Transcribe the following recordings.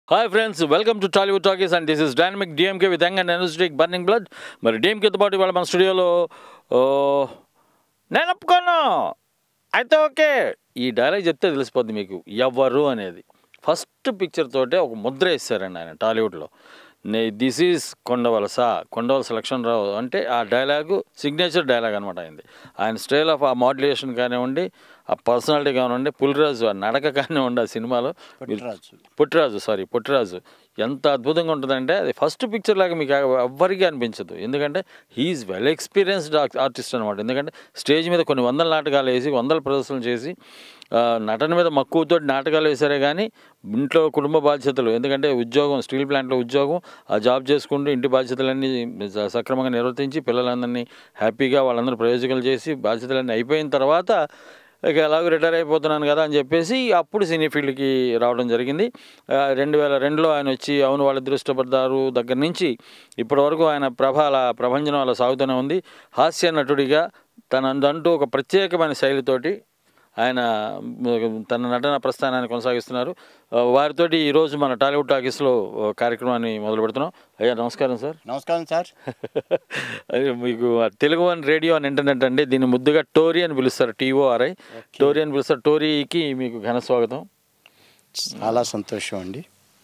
Hi friends welcome to Tollywood talkies and this is dynamic DMK with young and energetic burning blood మరి డిఎంకేతో పాటు ఇవాళ మన స్టూడియోలో ఓ, నేను ఒప్పుకోను అయితే ఓకే ఈ డైలాగ్ చెప్తే తెలిసిపోద్ది మీకు ఎవరు అనేది ఫస్ట్ పిక్చర్ తోటే ఒక ముద్ర వేస్తారండి ఆయన టాలీవుడ్లో నే దిస్ ఈజ్ కొండవలస కొండవలస లక్ష్మణరావు అంటే ఆ డైలాగు సిగ్నేచర్ డైలాగ్ అనమాట అయింది ఆయన స్టైల్ ఆఫ్ ఆ మాడ్యులేషన్ కానివ్వండి ఆ పర్సనాలిటీ కానివ్వండి పులిరాజు ఆ నడక కానివ్వండి ఆ సినిమాలో పుట్టిరాజు. పుట్టిరాజు సారీ పుట్టిరాజు ఎంత అద్భుతంగా ఉంటుందంటే అది ఫస్ట్ పిక్చర్ లాగా మీకు ఎవ్వరికీ అనిపించదు ఎందుకంటే హీఈస్ వెల్ ఎక్స్పీరియన్స్డ్ ఆర్టిస్ట్ అనమాట ఎందుకంటే స్టేజ్ మీద కొన్ని వందల నాటకాలు వేసి వందల ప్రదర్శనలు చేసి ఆ, నటన మీద మక్కువతో నాటకాలు వేశారే కానీ ఇంట్లో కుటుంబ బాధ్యతలు ఎందుకంటే ఉద్యోగం స్టీల్ ప్లాంట్లో ఉద్యోగం ఆ జాబ్ చేసుకుంటూ ఇంటి బాధ్యతలన్నీ స- సక్రమంగా నిర్వర్తించి పిల్లలందరినీ హ్యాపీగా వాళ్ళందరూ ప్రయోజకులు చేసి బాధ్యతలన్నీ అయిపోయిన తర్వాత ఇక ఎలాగో రిటైర్ అయిపోతున్నాను కదా అని చెప్పేసి అప్పుడు సినీ ఫీల్డ్కి రావడం జరిగింది ఆ, రెండు వేల రెండులో ఆయన వచ్చి అవును వాళ్ళిద్దరు ఇష్టపడ్డారు దగ్గర నుంచి ఇప్పటి వరకు ఆయన ప్రభ అలా ప్రభంజనం అలా సాగుతూనే ఉంది హాస్య నటుడిగా తనంటూ ఒక ప్రత్యేకమైన శైలితోటి ఆయన మ్, తన నటన ప్రస్థానాన్ని కొనసాగిస్తున్నారు ఆ, వారితోటి ఈరోజు మన టాలీవుడ్ టాకీస్లో ఓ కార్యక్రమాన్ని మొదలు పెడుతున్నాం అయ్యా నమస్కారం సార్ నమస్కారం సార్ అదే మీకు ఆ తెలుగు వన్ రేడియో అని ఇంటర్నెట్ అండి దీన్ని ముద్దుగా టోరీ అని పిలుస్తారు టీఓఆర్ఐ టోరీ అని పిలుస్తారు టోరీకి మీకు ఘన స్వాగతం చాలా సంతోషం అండి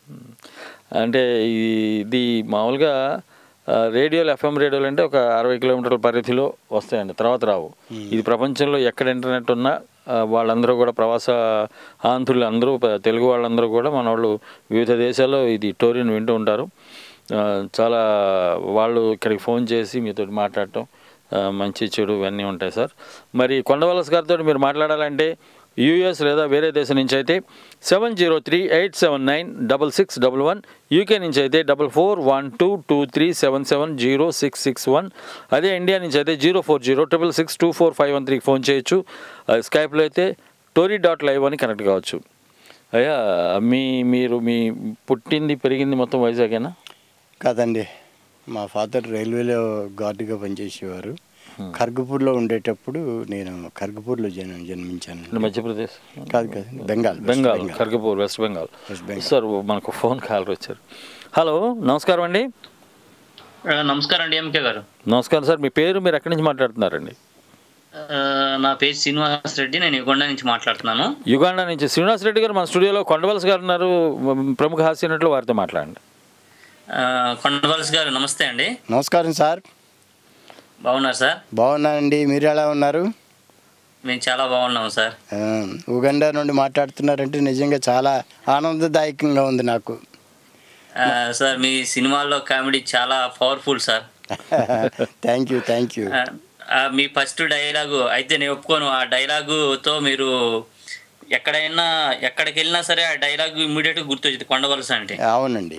అంటే ఈ- ఇది మామూలుగా ఆ, రేడియోలు ఎఫ్ఎం రేడియోలు అంటే ఒక అరవై కిలోమీటర్ల పరిధిలో వస్తాయండి తర్వాత రావు ఇది ప్రపంచంలో ఎక్కడ ఇంటర్నెట్ ఉన్నా ఆ, వాళ్ళందరూ కూడా ప్రవాస ఆంధ్రులు అందరూ ప- తెలుగు వాళ్ళందరూ కూడా మన వాళ్ళు వివిధ దేశాల్లో ఇది టోరీని వింటూ ఉంటారు ఆ, చాలా వాళ్ళు ఇక్కడికి ఫోన్ చేసి మీతో మాట్లాడటం ఆ, మంచి చెడు ఇవన్నీ ఉంటాయి సార్ మరి కొండవలస గారితో మీరు మాట్లాడాలంటే యూఎస్ లేదా వేరే దేశం నుంచి అయితే seven zero three eight seven nine double six double one UK నుంచి అయితే double four one two two three seven seven zero six six one అదే ఇండియా నుంచి అయితే zero four zero triple six two four five one త్రీకి phone చేయొచ్చు ఆ, స్కైప్లో అయితే టోరీ డాట్ లైవ్ అని కనెక్ట్ కావచ్చు అయ్యా మీ మీరు మీ పుట్టింది పెరిగింది మొత్తం వైజాగేనా కాదండి మా ఫాదర్ రైల్వేలో గార్డుగా పనిచేసేవారు ఖర్గపూర్లో ఉండేటప్పుడు నేను ఖర్గపూర్లో జన్మ జన్మించాను అంటే మధ్యప్రదేశ్ కాదు కాదు Bengal west Bengal Bengal. Kharagpur west Bengal west Bengal. Sir మనకు ఫోన్ కాల్ వచ్చారు హలో నమస్కారం అండి ఆ, నమస్కారం అండి ఎంకే గారు నమస్కారం సార్ మీ పేరు మీరు ఎక్కడి నుంచి మాట్లాడుతున్నారండి ఆ, నా పేరు శ్రీనివాస్ రెడ్డి నేను యుగొండ నుంచి మాట్లాడుతున్నాను యుగాండా నుంచి శ్రీనివాస్ రెడ్డి గారు మన స్టూడియోలో కొండవలస గారు ఉన్నారు మ్, ప్రముఖ హాస్య నటులు వారితో మాట్లాడండి ఆ, కొండవలస గారు నమస్తే అండి నమస్కారం సార్ బాగున్నారు సార్ బాగున్నానండి మీరు ఎలా ఉన్నారు మేము చాలా బాగున్నాము సార్ ఆ, ఉగండా నుండి మాట్లాడుతున్నారంటే నిజంగా చాలా ఆనందదాయకంగా ఉంది నాకు ఆ, సార్ మీ సినిమాల్లో కామెడీ చాలా powerful sir thank you thank you ఆ, ఆ, మీ ఫస్ట్ డైలాగు అయితే నేను ఒప్పుకోను ఆ డైలాగుతో మీరు ఎక్కడైనా ఎక్కడికి వెళ్ళినా సరే ఆ డైలాగు ఇమ్మీడియట్గా గుర్తొచ్చింది కొండవలస అంటే అవునండి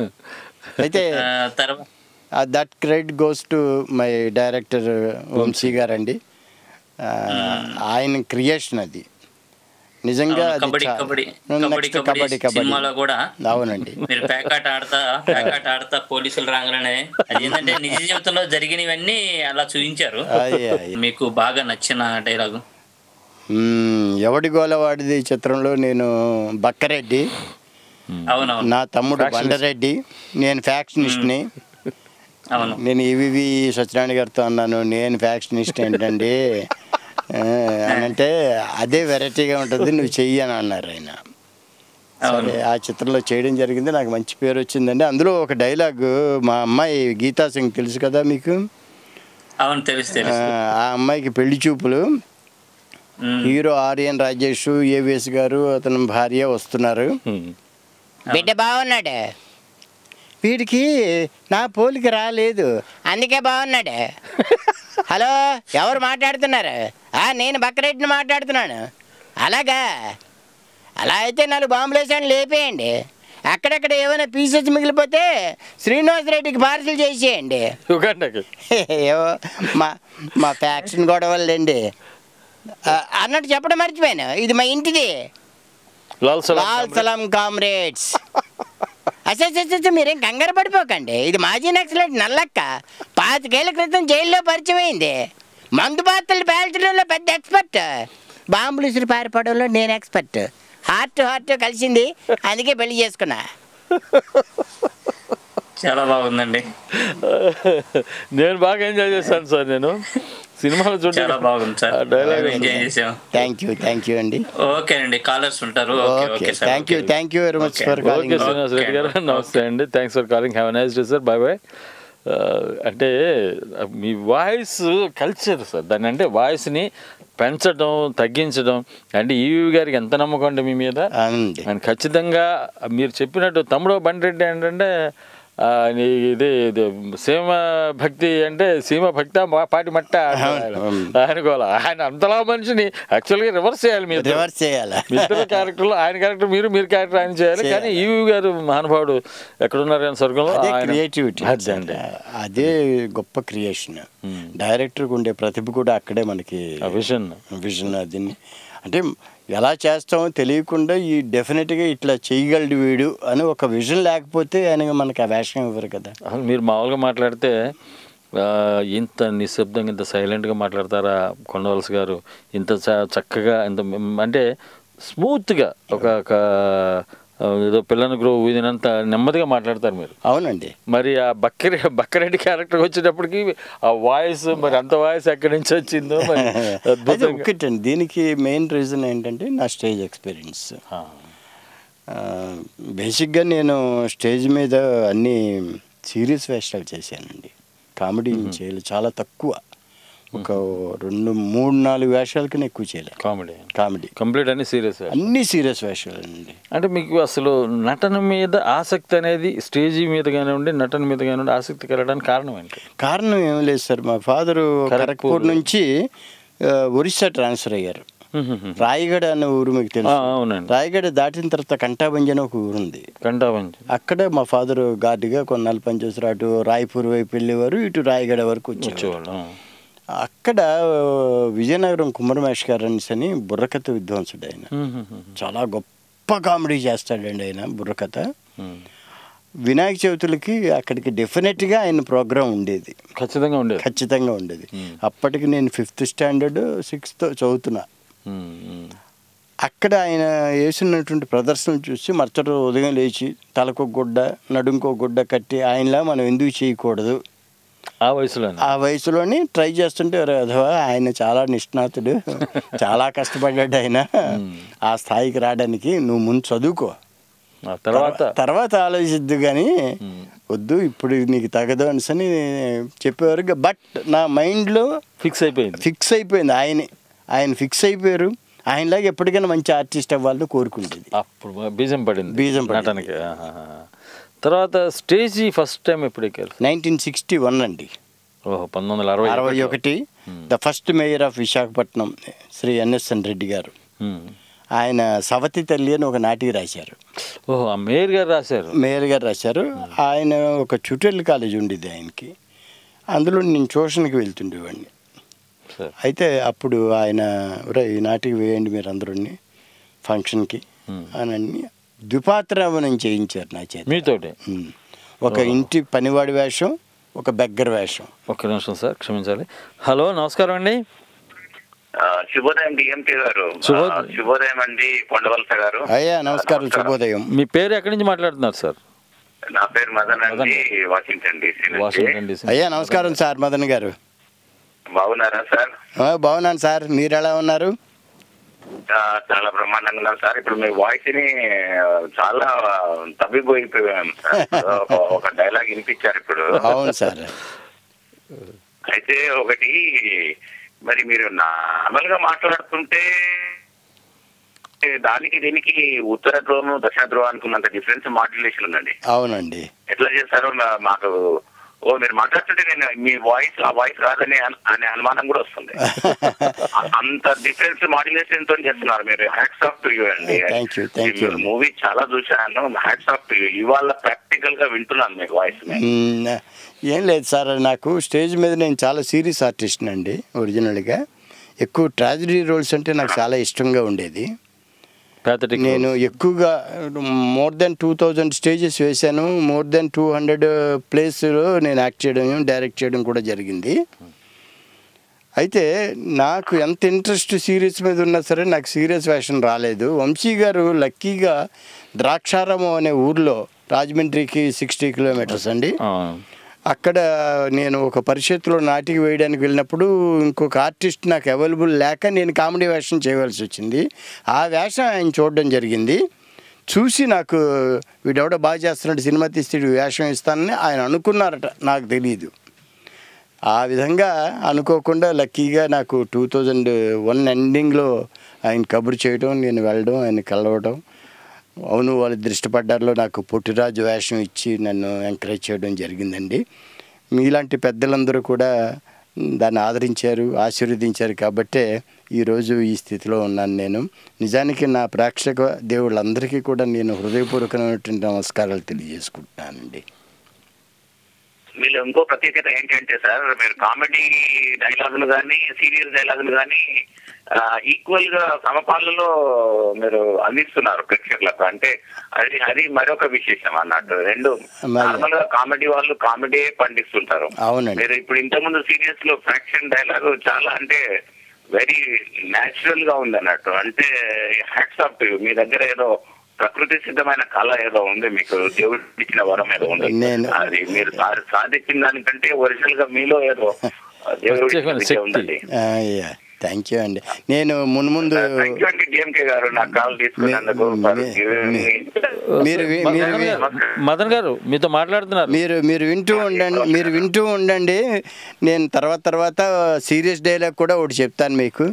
అయితే ఆ, తర్వాత that credit goes to my director Vamsi గారండి ఆ, ఆయన క్రియేషన్ అది నిజంగా అవును, అది కబడ్డీ చా- కబడ్డీ Next కబడ్డీ కబడ్డీ కబడ్డీ కబడ్డీ సినిమాలో కూడా అవునండి మీరు ప్యాకాట్ ఆడతా ప్యాకాట్ ఆడతా పోలీసులు రాగానే అది ఏంటంటే నిజ జీవితంలో జరిగినవన్నీ అలా చూపించారు అయ్యే, అయ్యే. మీకు బాగా నచ్చిన డైలాగు మ్మ్, ఎవడి గోలవాడిది చిత్రంలో నేను బక్కరెడ్డి అవునవును నా తమ్ముడు బండరెడ్డి నేను ఫ్యాక్షనిస్ట్ని అవును నేను ఈవివి సత్యనారాయణ గారితో అన్నాను నేను ఫ్యాక్షనిస్ట్ ఏంటండి ఆ, అని అంటే అదే వెరైటీగా ఉంటుంది నువ్వు చెయ్యి అని అన్నారు ఆయన అవును సరే ఆ చిత్రంలో చేయడం జరిగింది నాకు మంచి పేరు వచ్చిందండి అందులో ఒక డైలాగ్ మా అమ్మాయి గీతా సింగ్ తెలుసు కదా మీకు అవును తెలుసు ఆ, తెలుసు ఆ అమ్మాయికి పెళ్లి చూపులు um, hero Aryan Rajesh AVS గారు అతని భార్య వస్తున్నారు మ్. బిడ్డ బాగున్నాడు వీడికి నా పోలిక రాలేదు అందుకే బాగున్నాడు హలో ఎవరు మాట్లాడుతున్నారు ఆ, నేను బక్కరెడ్డిని మాట్లాడుతున్నాను అలాగా అలా అయితే నాలుగు బాంబులు వేసాను లేపేయండి అక్కడక్కడ ఏమైనా పీసెస్ మిగిలిపోతే శ్రీనివాస్ రెడ్డికి పార్సల్ చేసేయండి యుగాండాకి ఏవో మా మా ఫ్యాక్షన్ గొడవలండి అన్నట్టు చెప్పడం మర్చిపోయాను ఇది మా ఇంటిది లాల్ సలాం లాల్ సలాం కామ్రేడ్స్ అసలు మీరేం కంగారు పడిపోకండి ఇది మాజీ నక్సలైట్ నల్లక్క పాతికేళ్ల క్రితం జైల్లో పరిచయం అయింది మందు పాత్రలు పేల్చడంలో పెద్ద ఎక్స్పర్ట్ బాంబులు ఇసురు పారిపోవడంలో నేను ఎక్స్పర్ట్ హార్ట్ హార్ట్ కలిసింది అందుకే పెళ్లి చేసుకున్నా చాలా బాగుందండి నేను బాగా ఎంజాయ్ చేశాను సార్ నేను సినిమాలో చూడ చాలా బాగుంది సార్ డైలాగ్ ఎంజాయ్ చేసాం థ్యాంక్ యూ థ్యాంక్ యూ అండి ఓకే అండి కాలర్స్ ఉంటారు okay okay okay sir thank you thank you very much Okay. For okay calling Srinivas Reddy గారు నమస్తే అండి thanks for calling have nice day sir bye bye అంటే మీ voice culture sir దాన్ని అంటే వాయిస్ని పెంచడం తగ్గించడం అంటే ఈవీ గారికి ఎంత నమ్మకం అండి మీ మీద అవునండి ఆయన ఖచ్చితంగా మీరు చెప్పినట్టు తమ్ముడు బండిరెడ్డి ఏంటంటే ఆ, నీ ఇది ఇది సీమ భక్తి అంటే సీమ భక్త మా- పాటి మట్ట అంటారు ఆయన. ఆయన గోల ఆయన అంతలా మనిషిని యాక్చువల్గా రివర్స్ చేయాలి మీరు రివర్స్ చేయాలా మీ ఇద్దరు క్యారెక్టర్లు ఆయన క్యారెక్టర్ మీరు మీరు క్యారెక్టర్ ఆయన చేయాలి కానీ ఈవీ గారు మహానుభావుడు ఎక్కడున్నారు కానీ స్వర్గంలో అదే ఆయన- క్రియేటివిటీ అదే అండి అదే గొప్ప క్రియేషన్ డైరెక్టర్కి ఉండే ప్రతిభ కూడా అక్కడే మనకి ఆ విజన్ విజన్ అది అంటే ఎలా చేస్తామో తెలియకుండా ఈ డెఫినెట్గా ఇట్లా చేయగలడు వీడు అని ఒక విజన్ లేకపోతే ఆయన మనకి ఆ వేషం ఇవ్వరు కదా అసలు మీరు మామూలుగా మాట్లాడితే ఆ, ఇంత నిశ్శబ్దంగా ఇంత సైలెంట్గా మాట్లాడతారా కొండవలస గారు ఇంత చ- చక్కగా ఇంత మ్- అంటే స్మూత్గా ఒక ఒక, ఆ, ఏదో పిల్లని గ్రో ఊదినంత నెమ్మదిగా మాట్లాడతారు మీరు అవునండి మరి ఆ బక్కరి బక్కరెడ్డి క్యారెక్టర్ వచ్చేటప్పటికి ఆ వాయిస్ మరి అంత వాయిస్ ఎక్కడి నుంచి వచ్చిందో మరి అది అద్భుతంగా ఒక్కటండి దీనికి మెయిన్ రీజన్ ఏంటంటే నా స్టేజ్ ఎక్స్పీరియన్స్ ఆ, బేసిక్గా నేను స్టేజ్ మీద అన్ని సీరియస్ వేషాలు చేశానండి కామెడీ చేయలేదు చాలా తక్కువ ఒక రెండు మూడు నాలుగు వేషాలకి నేను ఎక్కువ చేయలేదు కామెడీ కామెడీ కంప్లీట్ అన్ని సీరియస్ అన్ని సీరియస్ వేషాలండి అంటే మీకు అసలు నటన మీద ఆసక్తి అనేది స్టేజీ మీద కానివ్వండి నటన మీద కానివ్వండి ఆసక్తి కలగడానికి కారణం ఏంటి కారణం ఏం లేదు సార్ మా ఫాదరు ఖరగ్పూర్. ఖరగ్పూర్ నుంచి ఆ, ఒరిస్సా ట్రాన్స్ఫర్ అయ్యారు రాయగడ అనే ఊరు మీకు ఆ, తెలుసు అవునండి రాయగడ దాటిన తర్వాత కంటాబంజి అని ఒక ఊరు ఉంది కంటాబంచి అక్కడ మా ఫాదర్ గార్డుగా కొన్నాళ్ళు పనిచేస్తారు అటు రాయపూర్ వైపు వెళ్ళేవారు ఇటు రాయగడ వరకు వచ్చేవారు వచ్చేవాళ్ళు అక్కడ ఆ, విజయనగరం కుమ్మరమేష్ గారు అనేసి అని బుర్రకథ విద్వాంసుడు ఆయన చాలా గొప్ప కామెడీ చేస్తాడండి ఆయన బుర్రకథ వినాయక చవితులకి అక్కడికి డెఫినెట్గా ఆయన ప్రోగ్రాం ఉండేది ఖచ్చితంగా ఉండేది ఖచ్చితంగా ఉండేది Hmm. అప్పటికి నేను ఫిఫ్త్ స్టాండర్డ్ సిక్స్త్ చదువుతున్నా ఉమ్, ఉమ్. అక్కడ ఆయన వేసినటువంటి ప్రదర్శనలు చూసి మరుసటి రోజు ఉదయం లేచి తలకు గుడ్డ నడుంకో గుడ్డ కట్టి ఆయనలా మనం ఎందుకు చేయకూడదు ఆ వయసులోనే ఆ వయసులోని ట్రై చేస్తుంటే "ఒరే అధవా ఆయన చాలా నిష్ణాతుడు చాలా కష్టపడ్డాడు ఆయన ఆ స్థాయికి రావడానికి నువ్వు ముందు చదువుకో ఆ తర్వాత తర్వాత ఆలోచిద్దు కానీ వద్దు ఇప్పుడు నీకు తగదు అనేసి చెప్పేవారు బట్ నా మైండ్లో ఫిక్స్ అయిపోయింది ఫిక్స్ అయిపోయింది ఆయనే ఆయన ఫిక్స్ అయిపోయారు ఆయనలాగా ఎప్పటికైనా మంచి ఆర్టిస్ట్ అవ్వాలని కోరుకుండేది అప్పుడు బీజం పడింది బీజం పడింది. నటనకి ఆహాహా. తర్వాత స్టేజ్ ఫస్ట్ టైం ఎప్పుడు ఎక్కారు నైన్టీన్ సిక్స్టీ వన్ అండి ఓహో పంతొమ్మిది వందల అరవై అరవై ఒకటి the first mayor of Visakhapatnam Shri NSN Reddy గారు ఉమ్. ఆయన సవతి తల్లి అని ఒక నాటికి రాశారు ఓహో ఆ మేయర్ గారు రాశారు మేయర్ గారు రాశారు ఆయన ఒక ట్యూటోరియల్ కాలేజ్ ఉండేది ఆయనకి అందులో నేను ట్యూషన్కి వెళ్తుండేవాడిని సరే అయితే అప్పుడు ఆయన "ఒరే, ఈ నాటికి వేయండి మీరు అందరూని ఫంక్షన్కి Hmm. అని అన్ని ద్విపాత్రావనం చేయించారు నా చేత మీతోటి Hmm. ఒక ఇంటి పనివాడి వేషం ఒక బెగ్గర వేషం ఒక్క నిమిషం సార్ క్షమించాలి హలో నమస్కారం అండి ఆ, శుభోదయం డిఎంకే గారు శుభోదయం. ఆ, శుభోదయం అండి కొండవలస గారు అయ్యా నమస్కారం శుభోదయం మీ పేరు ఎక్కడి నుంచి మాట్లాడుతున్నారు సార్ నా పేరు మదన్ అండి వాషింగ్టన్ డీసీ నుంచి వాషింగ్టన్ డీసీ అయ్యా నమస్కారం సార్ మదన్ గారు బాగున్నారా సార్ ఆ, బాగున్నాను సార్ మీరు ఎలా ఉన్నారు ఆ, చాలా బ్రహ్మాండంగా ఉన్నాను సార్ ఇప్పుడు మీ వాయిస్ ని ఆ, చాలా తప్పిపోయిపోయాం సార్ ఒక- ఒక డైలాగ్ వినిపించారు ఇప్పుడు అవును సార్ అయితే ఒకటి మరి మీరు నార్మల్ గా మాట్లాడుతుంటే దానికి దీనికి ఉత్తర ధ్రువం దక్షిణ ధ్రువం అనుకున్నంత డిఫరెన్స్ మాడ్యులేషన్ ఉందండి అవునండి ఎట్లా చేస్తారో మా- మాకు ఓ మీరు మాట్లాడుతుంటే నేను మీ వాయిస్ ఆ వాయిస్ రాదని అన- అనే అనుమానం కూడా వస్తుంది అ- అంత డిఫరెన్స్ మాడ్యులేషన్ తో చేస్తున్నారు మీరు హ్యాట్స్ ఆఫ్ టు యూ అండి Thank you, thank you. Movie చాలా చూశాను హ్యాట్స్ ఆఫ్ టు యూ ఇవాళ ప్రాక్టికల్ గా వింటున్నాను మీ వాయిస్ మ్మ్. ఏం లేదు సార్ నాకు స్టేజ్ మీద నేను చాలా సీరియస్ ఆర్టిస్ట్ అండి ఒరిజినల్గా ఎక్కువ ట్రాజడీ రోల్స్ అంటే నాకు చాలా ఇష్టంగా ఉండేది ప్యాథటిక్ నేను ఎక్కువగా more then two thousand stages వేశాను మోర్ దెన్ టూ హండ్రెడ్ ప్లేస్లో నేను యాక్ట్ చేయడం డైరెక్ట్ చేయడం కూడా జరిగింది అయితే నాకు ఎంత ఇంట్రెస్ట్ సీరియస్ మీద ఉన్నా సరే నాకు సీరియస్ వేషన్ రాలేదు వంశీ గారు లక్కీగా ద్రాక్షారామం అనే ఊర్లో రాజమండ్రికి సిక్స్టీ కిలోమీటర్స్ అండి ఆ, అక్కడ నేను ఒక పరిషత్తులో నాటికి వేయడానికి వెళ్ళినప్పుడు ఇంకొక ఆర్టిస్ట్ నాకు అవైలబుల్ లేక నేను కామెడీ వేషం చేయవలసి వచ్చింది ఆ వేషం ఆయన చూడడం జరిగింది చూసి నాకు వీడెవడో బాగా చేస్తున్నాడు సినిమా తీస్తే వీడు వేషం ఇస్తానని ఆయన అనుకున్నారట నాకు తెలియదు ఆ విధంగా అనుకోకుండా లక్కీగా నాకు టూ థౌజండ్ వన్ ఎండింగ్లో ఆయన కబురు చేయడం నేను వెళ్ళడం ఆయన కలవడం అవును వాళ్ళు దృష్టిపడ్డారులో నాకు పొట్టిరాజు వేషం ఇచ్చి నన్ను ఎంకరేజ్ చేయడం జరిగిందండి మీలాంటి పెద్దలందరూ కూడా దాన్ని ఆదరించారు ఆశీర్వదించారు కాబట్టే ఈరోజు ఈ స్థితిలో ఉన్నాను నేను నిజానికి నా ప్రేక్షక దేవుళ్ళందరికీ కూడా నేను హృదయపూర్వకమైనటువంటి నమస్కారాలు తెలియజేసుకుంటున్నానండి వీళ్ళు ఇంకో ప్రత్యేకత ఏంటంటే సార్ మీరు కామెడీ డైలాగులు కానీ సీరియస్ డైలాగులు కానీ ఈక్వల్ గా సమపాలలో మీరు అందిస్తున్నారు ప్రేక్షకులకు అంటే అది అది మరొక విశేషం అన్నట్టు రెండు మరి- నార్మల్ గా కామెడీ వాళ్ళు కామెడీ పండిస్తుంటారు అవునండి. మీరు ఇప్పుడు ఇంతకుముందు సీరియస్ లో ఫ్రాక్షన్ డైలాగ్ చాలా అంటే వెరీ న్యాచురల్ గా ఉంది అన్నట్టు అంటే హ్యాట్స్ ఆఫ్ మీ దగ్గర ఏదో ప్రకృతి సిద్ధమైన కళ ఏదో ఉంది మీకు దేవుడు ఇచ్చిన వరం ఏదో ఉంది నేను- అది మీరు సా- సాధించిన దానికంటే ఒరిజినల్ గా మీలో ఏదో దేవుడు ఇచ్చిన ప్రత్యేకమైన విద్య శక్తి. ఉందండి థ్యాంక్ యూ అండి నేను మున్ముందు థ్యాంక్ యూ అండి డిఎంకే గారు నా కాల్ తీసుకున్నందుకు మీ- for మీ- giving me- మీరు వి- మీరు మదన్ వి- గారు, మదన్ గారు మీతో మాట్లాడుతున్నారు మీరు మీరు వింటూ ఉండండి మీరు వింటూ ఉండండి నేను తర్వాత తర్వాత సీరియస్ డైలాగ్ కూడా ఒకటి చెప్తాను మీకు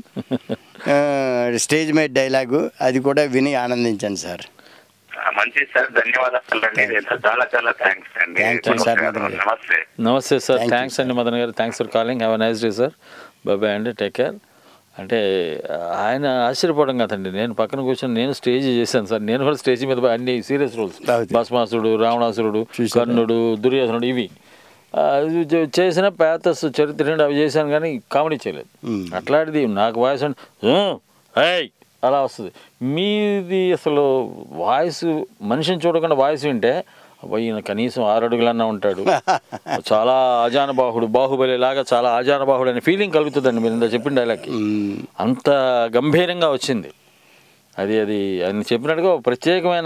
ఆ, స్టేజ్ మీద డైలాగు అది కూడా విని ఆనందించండి సార్ మంచిది సార్ ధన్యవాదాలు అండి చాలా చాలా థ్యాంక్స్ అండి Thank you, sir. నమస్తే నమస్తే సార్ Thank you, థ్యాంక్స్ అండి మదన్ గారు thanks for calling have nice day sir bye bye అండి టేక్ కేర్ అంటే ఆ, ఆయన ఆశ్చర్యపోవడం కదండి నేను పక్కన కూర్చొని నేను స్టేజ్ చేశాను సార్ నేను కూడా స్టేజ్ మీద అన్ని సీరియస్ రోల్స్ అవును. భస్మాసుడు రావణాసురుడు చూశాను. కర్ణుడు దుర్యోధనుడు ఇవి ఆ, ఇవి చే- చేసిన పేతస్ చరిత్ర నుండి అవి చేశాను కానీ కామెడీ చేయలేదు మ్మ్. అట్లాంటిది నాకు వాయిస్ అంటే "ఉం, ఏయ్ అలా వస్తుంది మీది అసలు వాయిస్ మనిషిని చూడకుండా వాయిస్ వింటే అబ్బా, ఈయన కనీసం ఆరు అడుగులన్నా ఉంటాడు చాలా ఆజానబాహుడు బాహుబలి లాగా చాలా ఆజానబాహుడు అనే ఫీలింగ్ కలుగుతుందండి మీరు ఇంత చెప్పిన డైలాగ్కి మ్, అంత గంభీరంగా వచ్చింది అది అది ఆయన చెప్పినట్టుగా ఒక ప్రత్యేకమైన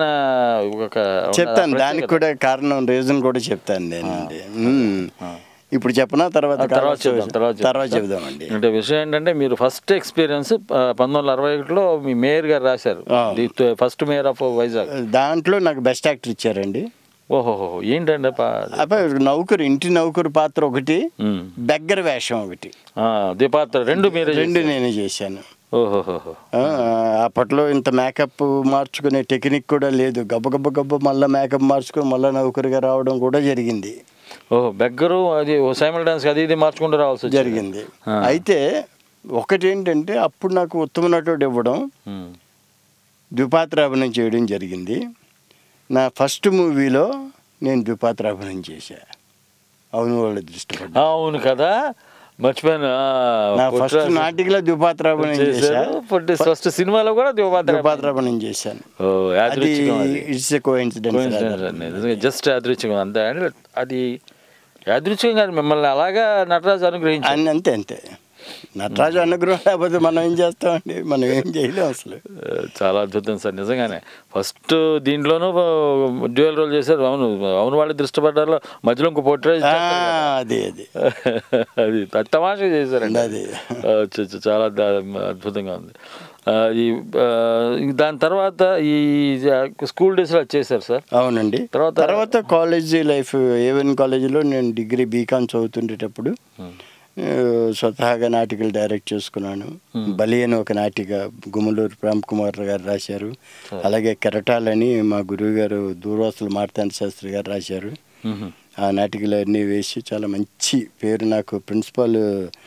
ఒక చెప్తాను ప్రత్యేకత. దానికి కూడా కారణం రీజన్ కూడా చెప్తాను నేనండి మ్. ఇప్పుడు చెప్పనా తర్వాత ఆ, తర్వాత చెప్దాం తర్వాత తర్వాత చెప్దాం. చెప్దామండి అంటే విషయం ఏంటంటే మీరు ఫస్ట్ ఎక్స్పీరియన్స్ పంతొమ్మిది వందల అరవై ఒకటిలో మీ మేయర్ గారు రాశారు ఆ. The first mayor of Vizag దాంట్లో నాకు బెస్ట్ యాక్టర్ ఇచ్చారండి ఓహోహో ఏంటంటే పా- అబ్బాయి నౌకరు ఇంటి నౌకరు పాత్ర ఒకటి మ్. బెగ్గర వేషం ఒకటి ఆ, దీపాత్ర రెండు మీరే రెండు చేశారు. నేనే చేశాను ఓహోహోహో ఆ, అప్పట్లో ఇంత మేకప్ మార్చుకునే టెక్నిక్ కూడా లేదు గబ్బ గబ్బ గబ్బ మళ్ళీ మేకప్ మార్చుకొని మళ్ళీ నౌకరుగా రావడం కూడా జరిగింది ఓహో బెగ్గరు అది సైమల్ డాన్స్ అది ఇది మార్చుకుంటూ రావాల్సి వచ్చింది. జరిగింది ఆ. అయితే ఒకటి ఏంటంటే అప్పుడు నాకు ఉత్తమ నటుడు ఇవ్వడం ఉమ్. ద్విపాత్ర అభినయం చేయడం జరిగింది నా ఫస్ట్ మూవీలో నేను ద్విపాత్ర అభినయం చేశా అవును వాళ్ళు దృష్టి ఆ, అవును కదా మర్చిపోయాను ఆ, నా ఫస్ట్ పుట్టినరోజు నాటికలో ద్విపాత్ర అభినయం చేశా చేశారు. పుట్టి- ఫస్ట్ సినిమాలో కూడా దివపాత్ర ద్విపాత్ర అభినయం చేశాను ఓ అది యాదృచ్ఛికం అది ఇట్స్ ఎ కోఇన్సిడెన్స్ జస్ట్ యాదృచ్ఛికం అంతే అంటే అది యాదృచ్ఛికం కాదు మిమ్మల్ని అలాగా నటరాజు అనుగ్రహించారు అని అంతే అంతే నటరాజు అనుగ్రహం లేకపోతే మనం ఏం చేస్తామండి మనం ఏం చేయలేం అసలు చాలా అద్భుతం సార్ నిజంగానే ఫస్ట్ దీంట్లోనూ డ్యూయల్ రోల్ చేశారు అవును అవును వాళ్ళు దృష్టి పడ్డారు మధ్యలో ఇంకో పోర్ట్రేజ్ ఆ, అది అది అది తమాషా చేశారండి అది. ఆ, చ- చ- చాలా ద- అద్భుతంగా ఉంది ఆ, ఈ ఆ, దాని తర్వాత ఈ స్కూల్ డేస్లో చేశారు సార్ అవునండి తర్వాత- తర్వాత కాలేజీ లైఫ్ ఏవెన్ కాలేజీలో నేను డిగ్రీ బీకామ్ చదువుతుండేటప్పుడు ఆ, స్వతహాగా నాటికలు డైరెక్ట్ చేసుకున్నాను బలి అని ఒక నాటిక గుమ్మలూరు ప్రేమ్ కుమార్ గారు రాశారు అలాగే కెరటాలని మా గురువు గారు దూర్వాసులు మార్తాండ శాస్త్రి గారు రాశారు మ్మ్. ఆ నాటికలు అన్నీ వేసి చాలా మంచి పేరు నాకు ప్రిన్సిపాల్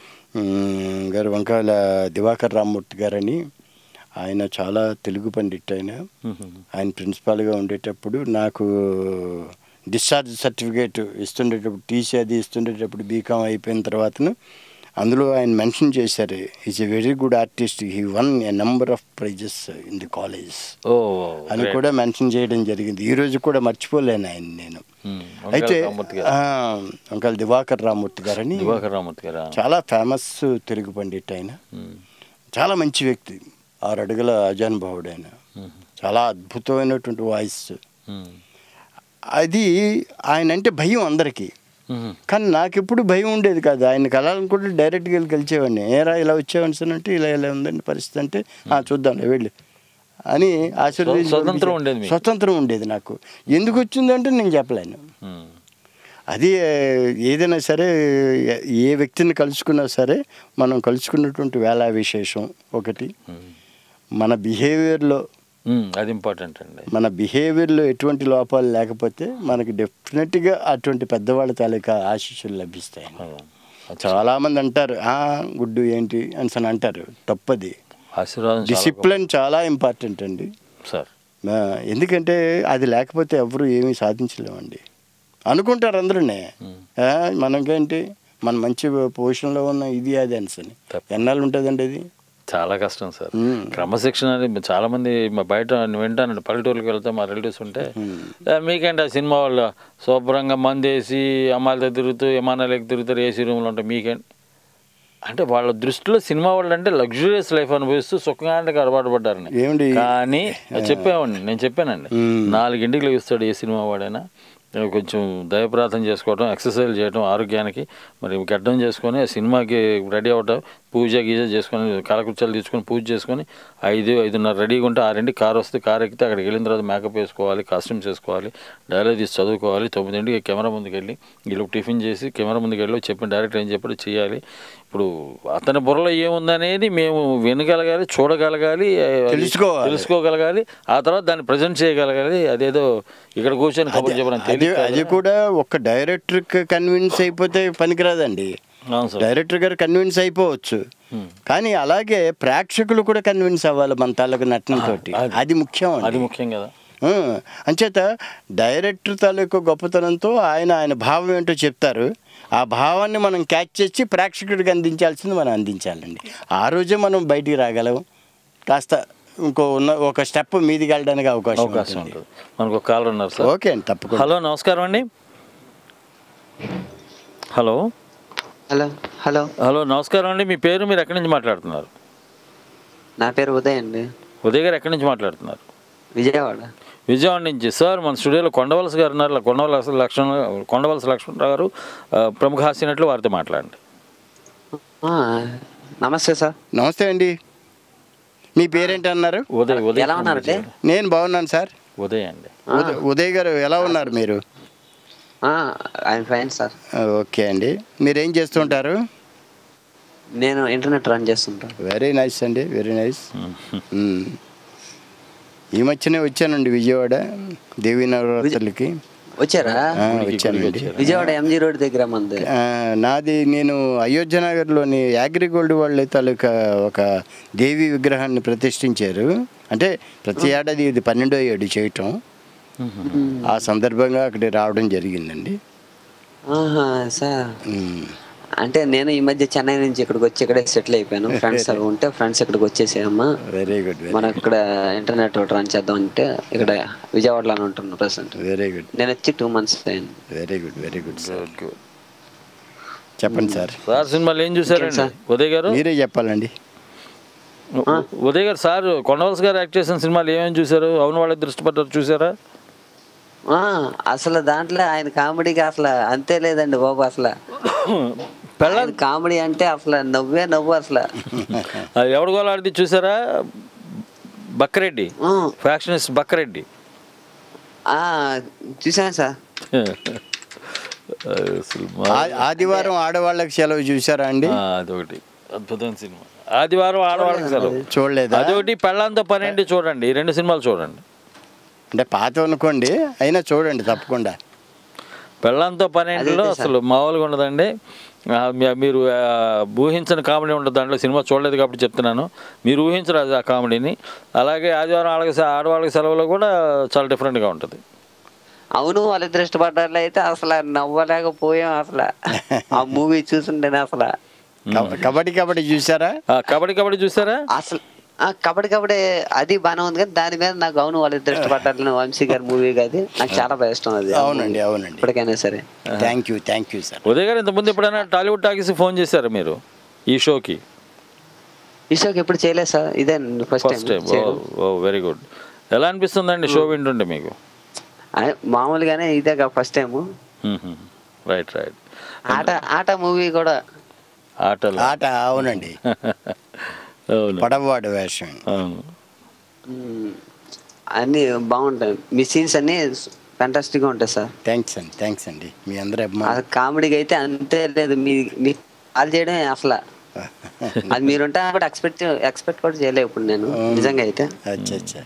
ఉమ్, గారు వంకాయల దివాకర్ రామ్మూర్తి గారని ఆయన చాలా తెలుగు పండిట్ ఆయన మ్మ్. ఆయన ప్రిన్సిపాల్గా ఉండేటప్పుడు నాకు డిశ్చార్జ్ సర్టిఫికేట్ ఇస్తుండేటప్పుడు టీసీ అది ఇస్తుండేటప్పుడు బీకామ్ అయిపోయిన తర్వాతను అందులో ఆయన మెన్షన్ చేశారు is a very good artist he won a number of prizes in the college ఓ అని great. కూడా మెన్షన్ చేయడం జరిగింది ఈ రోజు కూడా మర్చిపోలేను ఆయన నేను మ్మ్. అయితే వంకాయల రామ్మూర్తి గారు. ఆ, వంకాయల దివాకర్ రామ్మూర్తి గారని దివాకర్ రామూర్తి గారా చాలా ఫేమస్ తెలుగు పండిట్ ఆయన మ్మ్. చాలా మంచి వ్యక్తి ఆరు అడుగుల అజానుభావుడు ఆయన మ్మ్. చాలా అద్భుతమైనటువంటి వాయిస్ మ్మ్. అది ఆయన అంటే భయం అందరికీ మ్మ్. కానీ నాకు ఎప్పుడు భయం ఉండేది కాదు ఆయన కలాలనుకుంటే డైరెక్ట్గా వెళ్ళి కలిసేవాడిని ఏరా ఇలా వచ్చావని సార్ అంటే ఇలా ఇలా ఉందండి పరిస్థితి అంటే "ఆ, చూద్దాంలే వెళ్ళి అని ఆశీర్వదించి స్వతంత్రం ఉండేది మీకు? స్వతంత్రం ఉండేది నాకు ఎందుకు వచ్చిందంటే నేను చెప్పలేను మ్మ్. అది ఏ, ఏదైనా సరే ఏ- ఏ వ్యక్తిని కలుసుకున్నా సరే మనం కలుసుకున్నటువంటి వేళ విశేషం ఒకటి మన బిహేవియర్లో మ్మ్. అది ఇంపార్టెంట్ అండి మన బిహేవియర్లో ఎటువంటి లోపాలు లేకపోతే మనకి డెఫినెట్గా అటువంటి పెద్దవాళ్ళ తాలూకా ఆశీస్సులు లభిస్తాయి అవును. చాలామంది అంటారు "ఆ, గుడ్డు ఏంటి అని అని అంటారు తప్పది ఆశీర్వాదం చాలా డిసిప్లిన్ చాలా ఇంపార్టెంట్ అండి గొప్ప. సార్ ఆ, ఎందుకంటే అది లేకపోతే ఎవరు ఏమీ సాధించలేమండి అనుకుంటారు అందరూనే ఆ, మనకేంటి మన మంచి పొజిషన్లో ఉన్న ఇది అది అని తప్ప. ఎన్నాళ్ళు ఉంటుందండి అది చాలా కష్టం సార్ మ్మ్. క్రమశిక్షణ అనేది చాలా మంది మా బయట నేను వింటానండి పల్లెటూరుకి వెళ్తే మా రిలేటివ్స్ ఉంటే "ఏ, మీకేంటి ఆ సినిమా వాళ్ళు శుభ్రంగా మందేసి అమ్మాయిలతో తిరుగుతూ విమానాలకు తిరుగుతారు ఏసీ రూమ్లో ఉంటాయి మీకేంటి అంటే వాళ్ళ దృష్టిలో సినిమా వాళ్ళు అంటే లగ్జూరియస్ లైఫ్ అనుభవిస్తూ సుఖంగా అలవాటు పడ్డారని ఏమండి? కానీ చెప్పేవాడిని నేను చెప్పానండి మ్మ్. నాలుగింటికి లెగుస్తాడు ఏ సినిమా వాడైనా కొంచెం దయప్రార్థన చేసుకోవడం ఎక్సర్సైజ్ చేయడం ఆరోగ్యానికి మరి గడ్డం చేసుకొని ఆ సినిమాకి రెడీ అవ్వటం పూజ గీజ చేసుకొని కాలకృత్యాలు తీసుకొని పూజ చేసుకొని ఐదు ఐదున్నర రెడీగా ఉంటే ఆరింటి కారు వస్తే కారు ఎక్కితే అక్కడికి వెళ్ళిన తర్వాత మేకప్ వేసుకోవాలి కాస్ట్యూమ్స్ వేసుకోవాలి డైలాగ్ తీసి చదువుకోవాలి తొమ్మిదింటికి కెమెరా ముందుకు వెళ్ళి వీళ్ళు టిఫిన్ చేసి కెమెరా ముందుకు వెళ్ళి చెప్పిన డైరెక్టర్ ఏం చెప్పాడు చేయాలి ఇప్పుడు అతని బుర్రలో ఏముందనేది మేము వినగలగాలి చూడగలగాలి అది తెలుసుకోవాలి. తెలుసుకోగలగాలి ఆ తర్వాత దాన్ని ప్రజెంట్ చేయగలగాలి అదేదో ఇక్కడ కూర్చొని కబుర్లు చెప్పడం అది తెలియదు అది కూడా ఒక్క డైరెక్టర్కి కన్విన్స్ అయిపోతే పనికిరాదండి అవును సార్ డైరెక్టర్ గారు కన్విన్స్ అయిపోవచ్చు కానీ అలాగే ప్రేక్షకులు కూడా కన్విన్స్ అవ్వాలి మన తాలూకు నటనతో అది- అది ముఖ్యం అండి. అది ముఖ్యం కదా ఆ, అంచేత డైరెక్టర్ తాలూకు గొప్పతనంతో ఆయన ఆయన భావం ఏంటో చెప్తారు ఆ భావాన్ని మనం క్యాచ్ చేసి ప్రేక్షకుడికి అందించాల్సింది మనం అందించాలండి ఆ రోజే మనం బయటికి రాగలం కాస్త ఇంకో ఉన్న ఒక స్టెప్ మీదికి వెళ్ళడానికి అవకాశం అవకాశం ఉంటుంది ఉంటుంది మనకు ఒక కాలర్ ఉన్నారు సార్ ఓకే అండి తప్పకుండా హలో నమస్కారం అండి హలో హలో హలో హలో నమస్కారం అండి మీ పేరు మీరు ఎక్కడి నుంచి మాట్లాడుతున్నారు నా పేరు ఉదయ్ అండి ఉదయ్ గారు ఎక్కడి నుంచి మాట్లాడుతున్నారు విజయవాడ విజయవాడ నుంచి సార్ మన స్టూడియోలో కొండవలస గారు ఉన్నారు కొండవలస లక్ష్మణ కొండవలస లక్ష్మణరావు గారు ఆ, ప్రముఖ హాస్యనట్లు వారితో మాట్లాడండి ఆ, నమస్తే సార్ నమస్తే అండి మీ పేరేంటి అన్నారు ఉదయ్ ఉదయ్ ఎలా ఉన్నారండి నేను బాగున్నాను సార్ ఉదయ్ అండి ఉదయ్- ఉదయ్ గారు ఎలా ఉన్నారు మీరు ఐఎమ్ ఫైన్ సార్ ఆ, ఓకే అండి మీరేం చేస్తుంటారు నేను ఇంటర్నెట్ రన్ చేస్తుంటాను వెరీ నైస్ అండి వెరీ నైస్ మ్మ్. ఈ మధ్యనే వచ్చానండి విజయవాడ దేవీ నవరాత్రులకి వచ్చారా ఆ, వచ్చానండి విజయవాడ ఎంజీ రోడ్ దగ్గర మంది ఆ, నాది నేను అయోధ్య నగర్లోని యాగ్రిగోల్డ్ వాళ్ళ తాలూకా ఒక దేవి విగ్రహాన్ని ప్రతిష్ఠించారు అంటే ప్రతి ఏడాది ఇది పన్నెండో ఏడు చేయటం ఆ సందర్భంగా అక్కడికి రావడం జరిగిందండి ఆహా సార్ మ్మ్. అంటే నేను ఈ మధ్య చెన్నై నుంచి ఇక్కడికి వచ్చి ఇక్కడే సెటిల్ అయిపోయాను ఫ్రెండ్స్ అవి ఉంటే ఫ్రెండ్స్ ఇక్కడికి వచ్చేసాయమ్మా వెరీ గుడ్ వెరీ మనం ఇక్కడ ఇంటర్నెట్ రన్ చేద్దాం అంటే ఇక్కడ విజయవాడలోనే ఉంటున్నాను ప్రజెంట్ వెరీ గుడ్ నేను వచ్చి టూ మంత్స్ అయింది very good very good sir good good చెప్పండి సార్ సార్ సినిమాలు ఏం చూసారండి సార్? ఉదయ్ గారు మీరే చెప్పాలండి ఉ- ఉదయ్ గారు సార్ కొండవలస గారు యాక్ట్ చేసిన సినిమాలు ఏమేమి చూసారు అవును వాళ్ళకి దృష్టి పడ్డారు చూసారా ఆ, అసలు దాంట్లో ఆయన కామెడీకి అసలు అంతే లేదండి బాబు అసలు పెళ్ళ ఆయన కామెడీ అంటే అసలు నవ్వే నవ్వు అసలు అది ఎవడు గోలాడిది చూసారా బక్కరెడ్డి ఆ, ఫ్యాక్షనిస్ట్ బక్కరెడ్డి ఆ, చూశాను సార్ అసలు మా- ఆ- ఆదివారం ఆడవాళ్ళకి సెలవు చూసారా అండి ఆ, అదొకటి అద్భుతమైన సినిమా ఆదివారం ఆడవాళ్ళకి సెలవు చూడలేదా అదొకటి పెళ్ళంతో పనేంటి చూడండి ఈ రెండు సినిమాలు చూడండి అంటే పాత అనుకోండి అయినా చూడండి తప్పకుండా పెళ్ళంతో పనేంటిలో అదైతే అసలు మామూలుగా ఉండదండి ఆ, మీ- మీరు ఆ, ఊహించని కామెడీ ఉంటుంది దాంట్లో సినిమా చూడలేదు కాబట్టి చెప్తున్నాను మీరు ఊహించరు అది ఆ కామెడీని అలాగే ఆదివారం ఆడకి ఆడవాళ్ళకి సెలవులో కూడా చాలా డిఫరెంట్గా ఉంటుంది అవును వాళ్ళిద్దరు ఇష్టపడ్డారు అయితే అసలు నవ్వలేకపోయాం అసలు ఆ మూవీ చూస్తుంటేనే అసలు కబ- కబడ్డీ కబడ్డీ చూసారా ఆ, కబడ్డీ కబడ్డీ చూసారా అసలు ఆ కబడ్డీ కబడ్డీ అది బాగానే ఉంది కానీ దాని మీద నాకు అవును వాళ్ళిద్దరు ఇష్టపడ్డారు వంశీ గారి మూవీ అది నాకు చాలా బాగా ఇష్టం అది అవునండి అవునండి ఇప్పటికైనా సరే thank you thank you sir Uday గారు ఇంతకుముందు ఎప్పుడైనా టాలీవుడ్ టాకీస్ ఫోన్ చేశారా మీరు ఈ షోకి ఈ షోకి ఎప్పుడు చేయలేదు సార్ ఇదే first first time time oh very good ఎలా అనిపిస్తుందండి షో వింటుంటే మీకు అదే మామూలుగానే ఇదే ఫస్ట్ టైం రైట్ రైట్ ఆట ఆట మూవీ కూడా ఆటలు ఆట అవునండి అవును పడవవాడు వేషం అవును మ్, అన్నీ బాగుంటాయి మీ సీన్స్ అన్నీ ఫ్యాంటాస్టిక్గా ఉంటాయి సార్ థ్యాంక్స్ అండి థ్యాంక్స్ అండి మీ అందరి ఆ అభిమానం కామెడీకి అయితే అంతే లేదు మీ మీ కాల్ చేయడం అసలు అది మీరుంటే కూడా ఎక్స్పెక్ట్ ఎక్స్పెక్ట్ కూడా చేయలేదు ఇప్పుడు నేను నిజంగా అయితే అచ్చా అచ్చా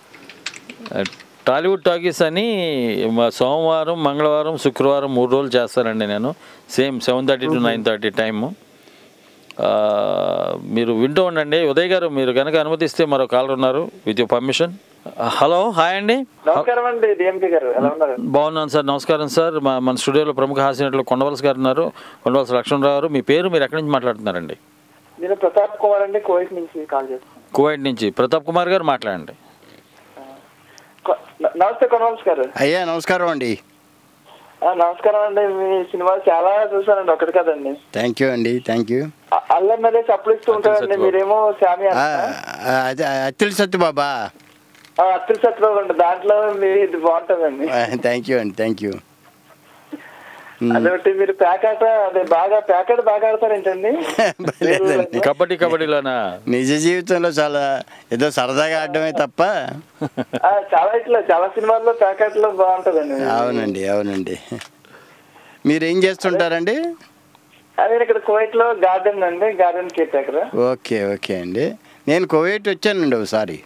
టాలీవుడ్ టాకీస్ అని మా సోమవారం మంగళవారం శుక్రవారం మూడు రోజులు చేస్తానండి నేను same seven thirty to nine thirty time ఆ, మీరు వింటూ ఉండండి ఉదయ్ గారు మీరు కనుక అనుమతిస్తే మరో కాలర్ ఉన్నారు with you permission hello hi అండి నమస్కారం అండి డిఎంకే గారు ఎలా ఉన్నారు బాగున్నాను సార్ నమస్కారం సార్ మా మన స్టూడియోలో ప్రముఖ హాస్యనటులు కొండవలస గారు ఉన్నారు కొండవలస లక్ష్మణరావు గారు మీ పేరు మీరు ఎక్కడి నుంచి మాట్లాడుతున్నారండి నేను ప్రతాప్ కుమార్ అండి కోవిడ్ నుంచి కాల్ చేస్తాను కువైట్ నుంచి ప్రతాప్ కుమార్ గారు మాట్లాడండి కొ- న- నమస్తే కొనవల్స్ గారు అయ్యా నమస్కారం అండి ఆ, నమస్కారం అండి మీ సినిమాలు చాలా చూసానండి ఒకటి కదండి థ్యాంక్ యూ అండి థ్యాంక్ యూ అ- అల్లం మీద చప్పులు ఇస్తూ ఉంటారండి సత్యబాబు. మీరేమో శామి ఆ, ఆ, అదే అత్తిలి సత్యబాబా అత్తిరి సత్యబాబు అండి దాంట్లో మీ ఇది బాగుంటుందండి థ్యాంక్ యూ అండి థ్యాంక్ యూ అదొకటి మీరు ప్యాకెట్ అదే బాగా ప్యాకెట్ బాగా ఆడతారేంటండి లేదండి కబడ్డీ కబడ్డీలోనా నిజ జీవితంలో చాలా ఏదో సరదాగా ఆడడమే తప్ప ఆ, చాలా ఇట్లా చాలా సినిమాల్లో ప్యాకెట్ లో బాగుంటదండి అవునండి అవునండి మీరు ఏం చేస్తుంటారండి అదే నేను ఇక్కడ కువైట్ లో గార్డెన్ అండి garden care taker okay okay అండి నేను కువైట్ వచ్చానండి ఒకసారి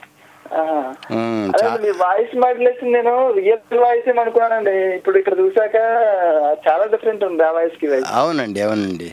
ఉమ్, అదే చా- మీ వాయిస్ మాడ్యులేషన్ నేను రియల్ వాయిస్ అనుకున్నానండి ఇప్పుడు ఇక్కడ చూసాక చాలా డిఫరెంట్ ఉంది ఆ వాయిస్ కి వాయిస్ అవునండి అవునండి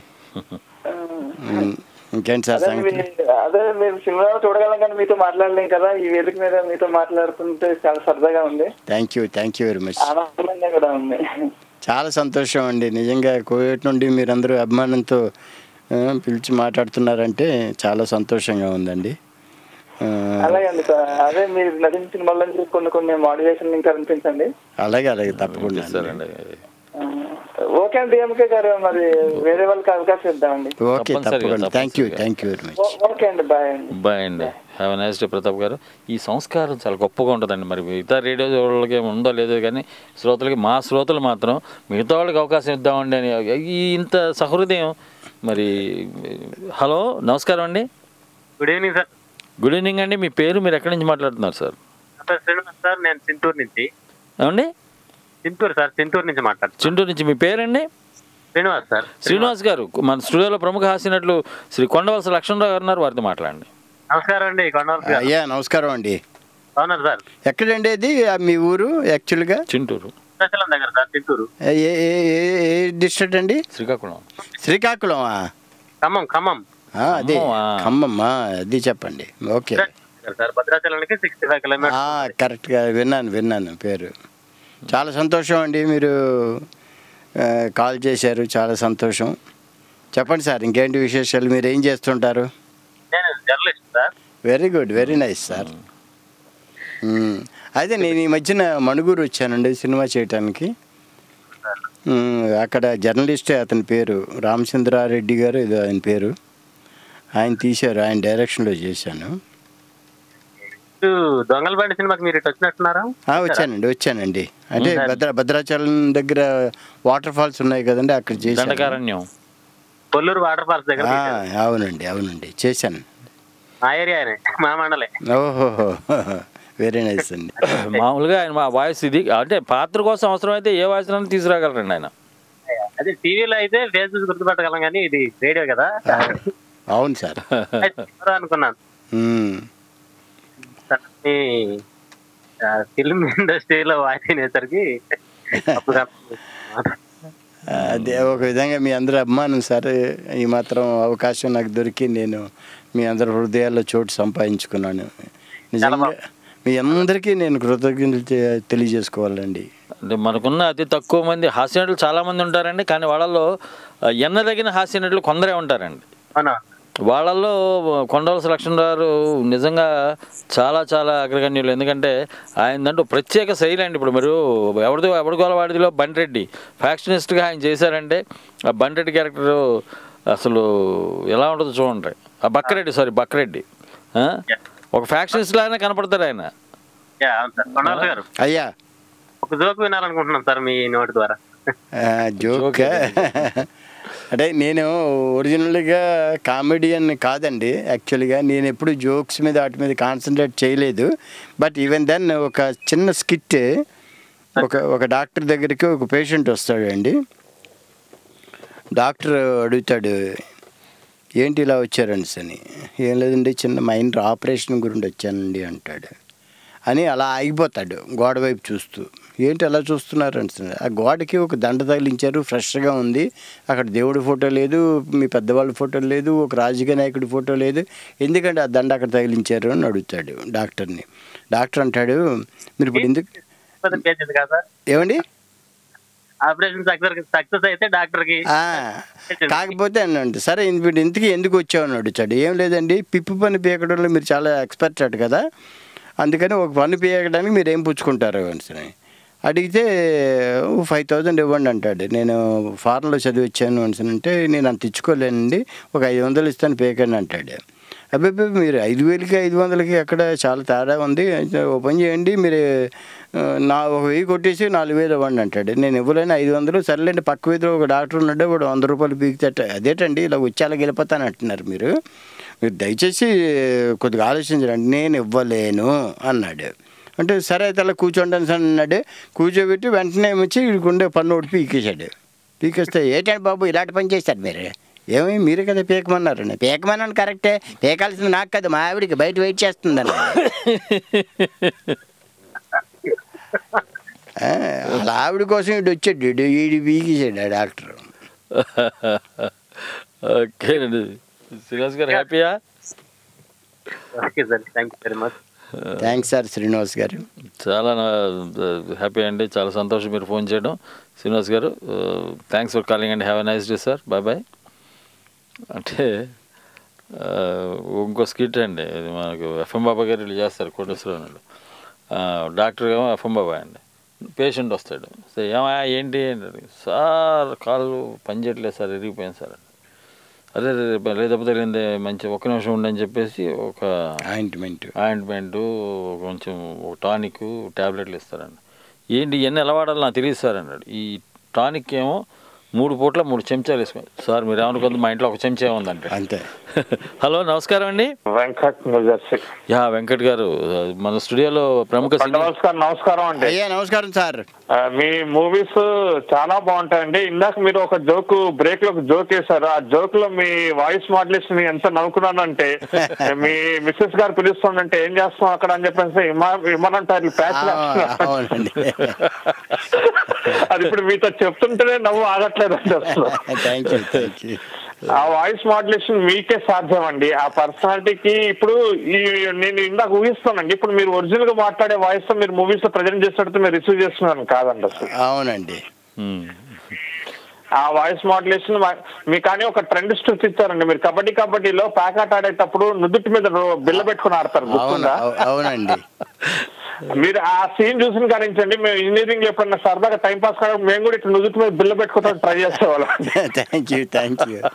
ఉమ్, ఇంకేంటి సార్ అదే సంగతి మీ- అదే మేము సినిమాలో చూడగలం కానీ మీతో మాట్లాడలేం కదా ఈ వేదిక మీద మీతో మాట్లాడుతుంటే చాలా సరదాగా ఉంది thank you thank you very much ఆనందంగా కూడా ఉంది చాలా సంతోషం అండి నిజంగా కోవిడ్ నుండి మీరందరూ అభిమానంతో ఆ, పిలిచి మాట్లాడుతున్నారంటే చాలా సంతోషంగా ఉందండి ఆ, అలాగే అండి సార్ అదే మీరు నటించిన సినిమాల నుంచి కొన్ని కొన్ని మాడ్యులేషన్ ఇంకా అనిపించండి అలాగే అలాగే తప్పకుండా అండి. సరేండి ఆ, ఓకే అండి ఎంకే గారు మరి వేరే వాళ్ళకి అవకాశం ఇద్దామండి ఓకే తప్పనిసరిగా, తప్పకుండా థ్యాంక్ యూ తప్పనిసరిగా. థ్యాంక్ యూ వెరీ మచ్ ఓ- ఓకే అండి బాయ్ అండి బాయ్ అండి హ్యావ్ నైస్ డే ప్రతాప్ గారు ఈ సంస్కారం చాలా గొప్పగా ఉంటుందండి మరి మిగతా రేడియో వాళ్ళకి ఉందో లేదో కానీ శ్రోతలకి మా శ్రోతలు మాత్రం మిగతా వాళ్ళకి అవకాశం ఇద్దామండి అని ఈ ఇంత సహృదయం మరి హలో నమస్కారం అండి good evening sir good evening అండి మీ పేరు మీరు ఎక్కడి నుంచి మాట్లాడుతున్నారు సార్ సార్ శ్రీనివాస్ సార్ నేను చింతూరు నుంచి ఏమండి చింతూరు సార్ చింతూరు నుంచి మాట్లాడుతున్నాను చింటూరు నుంచి మీ పేరండి శ్రీనివాస్ సార్ శ్రీనివాస్ గారు మన స్టూడియోలో ప్రముఖ హాస్యనట్లు శ్రీ కొండవలస లక్ష్మణరావు గారు ఉన్నారు వారితో మాట్లాడండి నమస్కారం అండి కొండవలసి గారు అయ్యా నమస్కారం అండి అవునారు సార్ ఎక్కడండి అది ఆ, మీ ఊరు యాక్చువల్గా చింటూరు శ్రీశైలం దగ్గర సార్ చింతూరు ఏ ఏ ఏ- ఏ డిస్ట్రిక్ట్ అండి శ్రీకాకుళం శ్రీకాకుళమా ఖమ్మం ఖమ్మం ఆ, అదే ఖమ్మమా? ఖమ్మమ్మా అది చెప్పండి ఓకే సార్ భద్రాచలానికి సిక్స్టీ ఫైవ్ కిలోమీటర్స్ కరెక్ట్గా విన్నాను విన్నాను పేరు చాలా సంతోషం అండి మీరు ఆ, కాల్ చేశారు చాలా సంతోషం చెప్పండి సార్ ఇంకేంటి విశేషాలు మీరు ఏం చేస్తుంటారు నేను journalist sir very good very nice sir hmm. అయితే నేను ఈ మధ్యన మణుగూరు వచ్చానండి సినిమా చేయటానికి మ్మ్. అక్కడ జర్నలిస్టే అతని పేరు రామచంద్రారెడ్డి గారు ఏదో ఆయన పేరు ఆయన తీశారు ఆయన డైరెక్షన్లో చేశాను ఇటు దొంగలబండి సినిమాకి మీరు ఇటు వచ్చినట్టున్నారా ఆ, వచ్చానండి వచ్చానండి అంటే భద్ర భద్రాచలం దగ్గర వాటర్ ఫాల్స్ ఉన్నాయి కదండి అక్కడ చేశాను దండకారణ్యం కొల్లూరు వాటర్ ఫాల్స్ దగ్గర ఆ, తీశారు. అవునండి అవునండి చేశాను మా ఏరియానే మా మండలే ఓహో వెరీ నైస్ అండి మామూలుగా ఆయన మా వాయిస్ ఇది అంటే పాత్ర కోసం అవసరం అయితే ఏ వాయిస్ అయినా తీసుకురాగలరండి ఆయన అదే టీవీలో అయితే ఫేస్ చూసి గుర్తుపట్టగలం కానీ ఇది రేడియో కదా అవును సార్ అయితే ఎవరో అనుకున్నాను మ్మ్. సార్, మీ ఫిల్మ్ ఇండస్ట్రీలో వాయిస్ అయినేసరికి అప్పుడు అదే ఒక విధంగా మీ అందరి అభిమానం సార్ ఈ మాత్రం అవకాశం నాకు దొరికి నేను మీ అందరి హృదయాల్లో చోటు సంపాదించుకున్నాను నిజంగా మీ అందరికీ నేను కృతజ్ఞతలు తె- తెలియజేసుకోవాలండి అంటే మనకున్న అతి తక్కువ మంది హాస్యనటులు చాలా మంది ఉంటారండి కానీ వాళ్ళల్లో ఆ, ఎన్నదగిన హాస్యనటులు కొందరే ఉంటారండి అవునా వాళ్ళల్లో కొండవలస లక్ష్మణరావు నిజంగా చాలా చాలా అగ్రగణ్యులు ఎందుకంటే ఆయనదంటూ ప్రత్యేక శైలి అండి ఇప్పుడు మీరు ఎవరిదో ఎవరికోల వాడిదిలో బండిరెడ్డి ఫ్యాక్షనిస్ట్గా ఆయన చేశారంటే ఆ బండిరెడ్డి క్యారెక్టర్ అసలు ఎలా ఉంటుందో చూడండి ఆ బక్కరెడ్డి సారీ బక్కరెడ్డి ఆ? ఒక ఫ్యాక్షనిస్ట్ లాగానే కనపడతాడు ఆయన యా, అవును సార్ కొండవలసి గారు అయ్యా ఒక జోక్ వినాలనుకుంటున్నాను సార్ మీ నోటి ద్వారా జోక్ అంటే నేను ఒరిజినల్గా కామెడియన్ కాదండి యాక్చువల్గా నేను ఎప్పుడు జోక్స్ మీద వాటి మీద కాన్సన్ట్రేట్ చేయలేదు బట్ ఈవెన్ దెన్ ఒక చిన్న స్కిట్ ఒక ఒక డాక్టర్ దగ్గరికి ఒక పేషెంట్ వస్తాడండి డాక్టర్ అడుగుతాడు ఏంటి ఇలా వచ్చారండి అని ఏం లేదండి చిన్న మైండ్ ఆపరేషన్ గురించి వచ్చానండి అంటాడు అని అలా ఆగిపోతాడు గోడ వైపు చూస్తూ ఏంటి అలా చూస్తున్నారు అంటున్నారు ఆ గోడకి ఒక దండ తగిలించారు ఫ్రెష్గా ఉంది అక్కడ దేవుడి ఫోటో లేదు మీ పెద్దవాళ్ళ ఫోటో లేదు ఒక రాజకీయ నాయకుడి ఫోటో లేదు ఎందుకంటే ఆ దండ అక్కడ తగిలించారు అని అడుగుతాడు డాక్టర్ని డాక్టర్ అంటాడు మీరు ఇప్పుడు ఎందుకు పేషెంట్ కదా సార్ ఏమండి ఆపరేషన్ సక్సెస్ సక్సెస్ అయితే డాక్టర్ కి ఆ, కాకపోతే అన్నాడు సరే ఇప్పుడు ఇంతకీ ఎందుకు వచ్చావు అని అడుగుతాడు ఏం లేదండి పిప్పు పని పీకడంలో మీరు చాలా ఎక్స్పర్ట్ అటు కదా అందుకని ఒక పని పీకడానికి మీరు ఏం పుచ్చుకుంటారు అని అడిగితే ఫైవ్ థౌజండ్ ఇవ్వండి అంటాడు నేను ఫారెన్లో చదివి వచ్చాను అని అంటే నేను అంత ఇచ్చుకోలేనండి ఒక ఐదు వందలు ఇస్తాను పేకండి అంటాడు అబ్బాయి మీరు ఐదు వేలకి ఐదు వందలకి అక్కడ చాలా తేడా ఉంది అయితే ఓ పని చేయండి మీరు ఆ, నా ఒక వెయ్యి కొట్టేసి నాలుగు వేలు ఇవ్వండి అంటాడు నేను ఇవ్వలేను ఐదు వందలు సర్లేండి పక్క వీధిలో ఒక డాక్టర్ ఉన్నాడు వాడు వంద రూపాయలు పీకుతట అదేటండి ఇలా వచ్చి అలా వెళ్ళిపోతాను అంటున్నారు మీరు మీరు దయచేసి కొద్దిగా ఆలోచించండి నేను ఇవ్వలేను అన్నాడు అంటే సరే అయితే అలా కూర్చోండి అని అన్నాడు కూర్చోబెట్టి వెంటనే వచ్చి ఉండే పన్ను ఒకటి పీకేశాడు పీకేస్తే ఏంటంటే బాబు ఇలాంటి పని చేశారు మీరు ఏమి మీరే కదా పీకమన్నారు పీకమన్నాను కరెక్టే పీకాల్సింది నాకు కదా మా ఆవిడికి బయట వెయిట్ చేస్తుందని ఆ, వాళ్ళ ఆవిడ కోసం ఇటు వచ్చాడు ఇడు ఈడు పీకేశాడు ఆ డాక్టర్ ఓకేనండి శ్రీనివాస్ గారు హ్యాపీయా okay sir thank you very much thanks sir Srinivas గారు చాలా హ్యాపీ అండి చాలా సంతోషం మీరు ఫోన్ చేయడం శ్రీనివాస్ గారు thanks for calling and have a nice day sir bye bye అంటే ఆ, ఇంకో స్కిట్ అండి ఇది మనకు ఎఫ్ఎం బాబా గారు వీళ్ళు చేస్తారు కోటేశ్వరం డాక్టర్ ఏమో ఎఫ్ఎం బాబా అండి పేషెంట్ వస్తాడు సో ఏమా ఏంటి అని అడిగాడు. సార్ కాళ్ళు పనిచేయట్లేదు సార్ ఇరిగిపోయింది సార్ అదే లేదు దెబ్బ తగిలింది మంచి ఒక్క నిమిషం ఉండని చెప్పేసి ఒక ఆయింట్మెంట్ ఆయింట్మెంట్ కొంచెం ఒక టానిక్ ట్యాబ్లెట్లు ఇస్తారండి ఏంటి ఇవన్నీ ఎలా వాడాలో నాకు తెలియదు సార్ అన్నాడు ఈ టానిక్ ఏమో మూడు పూట్ల మూడు చెంచాలు వేసుకోండి సార్ మీరు ఏమనుకుంది మా ఇంట్లో ఒక చెంచా ఉందంటే అంతే హలో నమస్కారం అండి వెంకట్ న్యూజెర్సీ యా వెంకట్ గారు మన స్టూడియోలో ప్రముఖ సినీ నమస్కారం నమస్కారం అండి అయ్యా నమస్కారం సార్ ఆ, మీ మూవీస్ చాలా బాగుంటాయండి ఇందాక మీరు ఒక జోక్ బ్రేక్ లో ఒక జోక్ వేశారు ఆ జోక్ లో మీ వాయిస్ మాడ్యులేషన్ ఎంత నవ్వుకున్నానంటే మీ మిస్సెస్ గారు పిలుస్తుందంటే ఏం చేస్తాం అక్కడ అని చెప్పేసి ఇమ్మ- ఇమ్మనంటారు ప్యాచ్ ఆ, అవునండి అది ఇప్పుడు మీతో చెప్తుంటేనే నవ్వు ఆగట్లేదండి అసలు థ్యాంక్ యూ థ్యాంక్ యూ ఆ వాయిస్ మాడ్యులేషన్ మీకే సాధ్యం అండి ఆ పర్సనాలిటీకి ఇప్పుడు ఈ నేను ఇందాక ఊహిస్తానండి ఇప్పుడు మీరు ఒరిజినల్ గా మాట్లాడే వాయిస్ తో మీరు మూవీస్ లో ప్రజెంట్ చేసేటట్టు మీరు రిసీవ్ చేస్తున్నాను కాదండి అసలు అవునండి మ్మ్. ఆ వాయిస్ మాడ్యులేషన్ మీకు కానీ ఒక ట్రెండ్ సృష్టించారండి మీరు కబడ్డీ కబడ్డీలో ప్యాకాట్ ఆడేటప్పుడు నుదుటి మీద రో- బిల్ల పెట్టుకుని ఆడతారు అవును గుర్తుందా అవు- అవునండి మీరు ఆ సీన్ చూసిన కానించండి మేము ఇంజనీరింగ్ ఎప్పుడన్నా సరదాగా టైం పాస్ కాదు మేము కూడా ఇట్లా నుదుటి మీద బిల్ల పెట్టుకోవడానికి ట్రై చేసేవాళ్ళం థ్యాంక్ యూ థ్యాంక్ యూ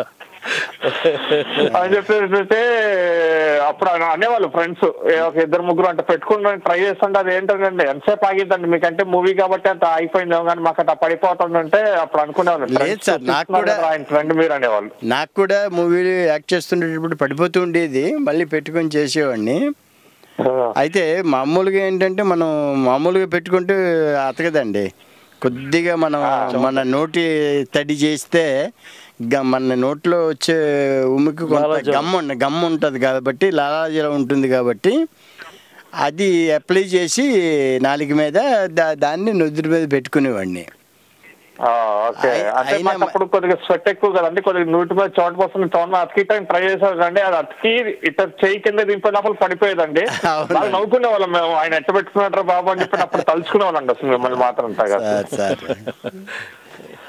అని చెప్పేసి అప్పుడు ఆయన అనేవాళ్ళు ఫ్రెండ్స్ ఒక ఇద్దరు ముగ్గురు అంటే పెట్టుకుని ట్రై చేస్తుంటే అది ఏంటంటే ఎంతసేపు ఆగిద్దండి మీకంటే మూవీ కాబట్టి అంత అయిపోయిందేమో కానీ మాకు అట్లా పడిపోతుందంటే అప్పుడు అనుకునేవాళ్ళు లేదు సార్, నాకు కూడా- ఆయన ఫ్రెండ్ మీరు అనేవాళ్ళు నాకు కూడా మూవీలు యాక్ట్ చేస్తుండేటప్పుడు పడిపోతూ ఉండేది మళ్ళీ పెట్టుకొని చేసేవాడిని అయితే మామూలుగా ఏంటంటే మనం మామూలుగా పెట్టుకుంటే అతకదండి కొద్దిగా మనం మన నోటి తడి చేస్తే గ- మన నోట్లో వచ్చే ఉమికి కొంత లాలాజలం. గమ్ ఉన్న గమ్ ఉంటుంది కాబట్టి లాలాజలం ఉంటుంది కాబట్టి అది అప్లై చేసి నాలుగు మీద దా దాన్ని నుదురు మీద పెట్టుకునేవాడిని ఆ, ఓకే అయి- అంటే అయినా మాకు అప్పుడు కొద్దిగా స్వెట్ ఎక్కువ కదండి కొద్దిగా నూటి మీద చోట కోసం తోట అతికి టైం ట్రై చేసాం కండి అది అతికి ఇట్లా చెయ్యి కింద దింపే లోపల పడిపోయేదండి అవునండి. వాళ్ళు నవ్వుకునే వాళ్ళం మేము ఆయన ఎట్ట పెట్టుకున్నారా బాబు అని చెప్పి అప్పుడు తలుచుకునే వాళ్ళండి అసలు మిమ్మల్ని మాత్రం తగ్గ సార్ సార్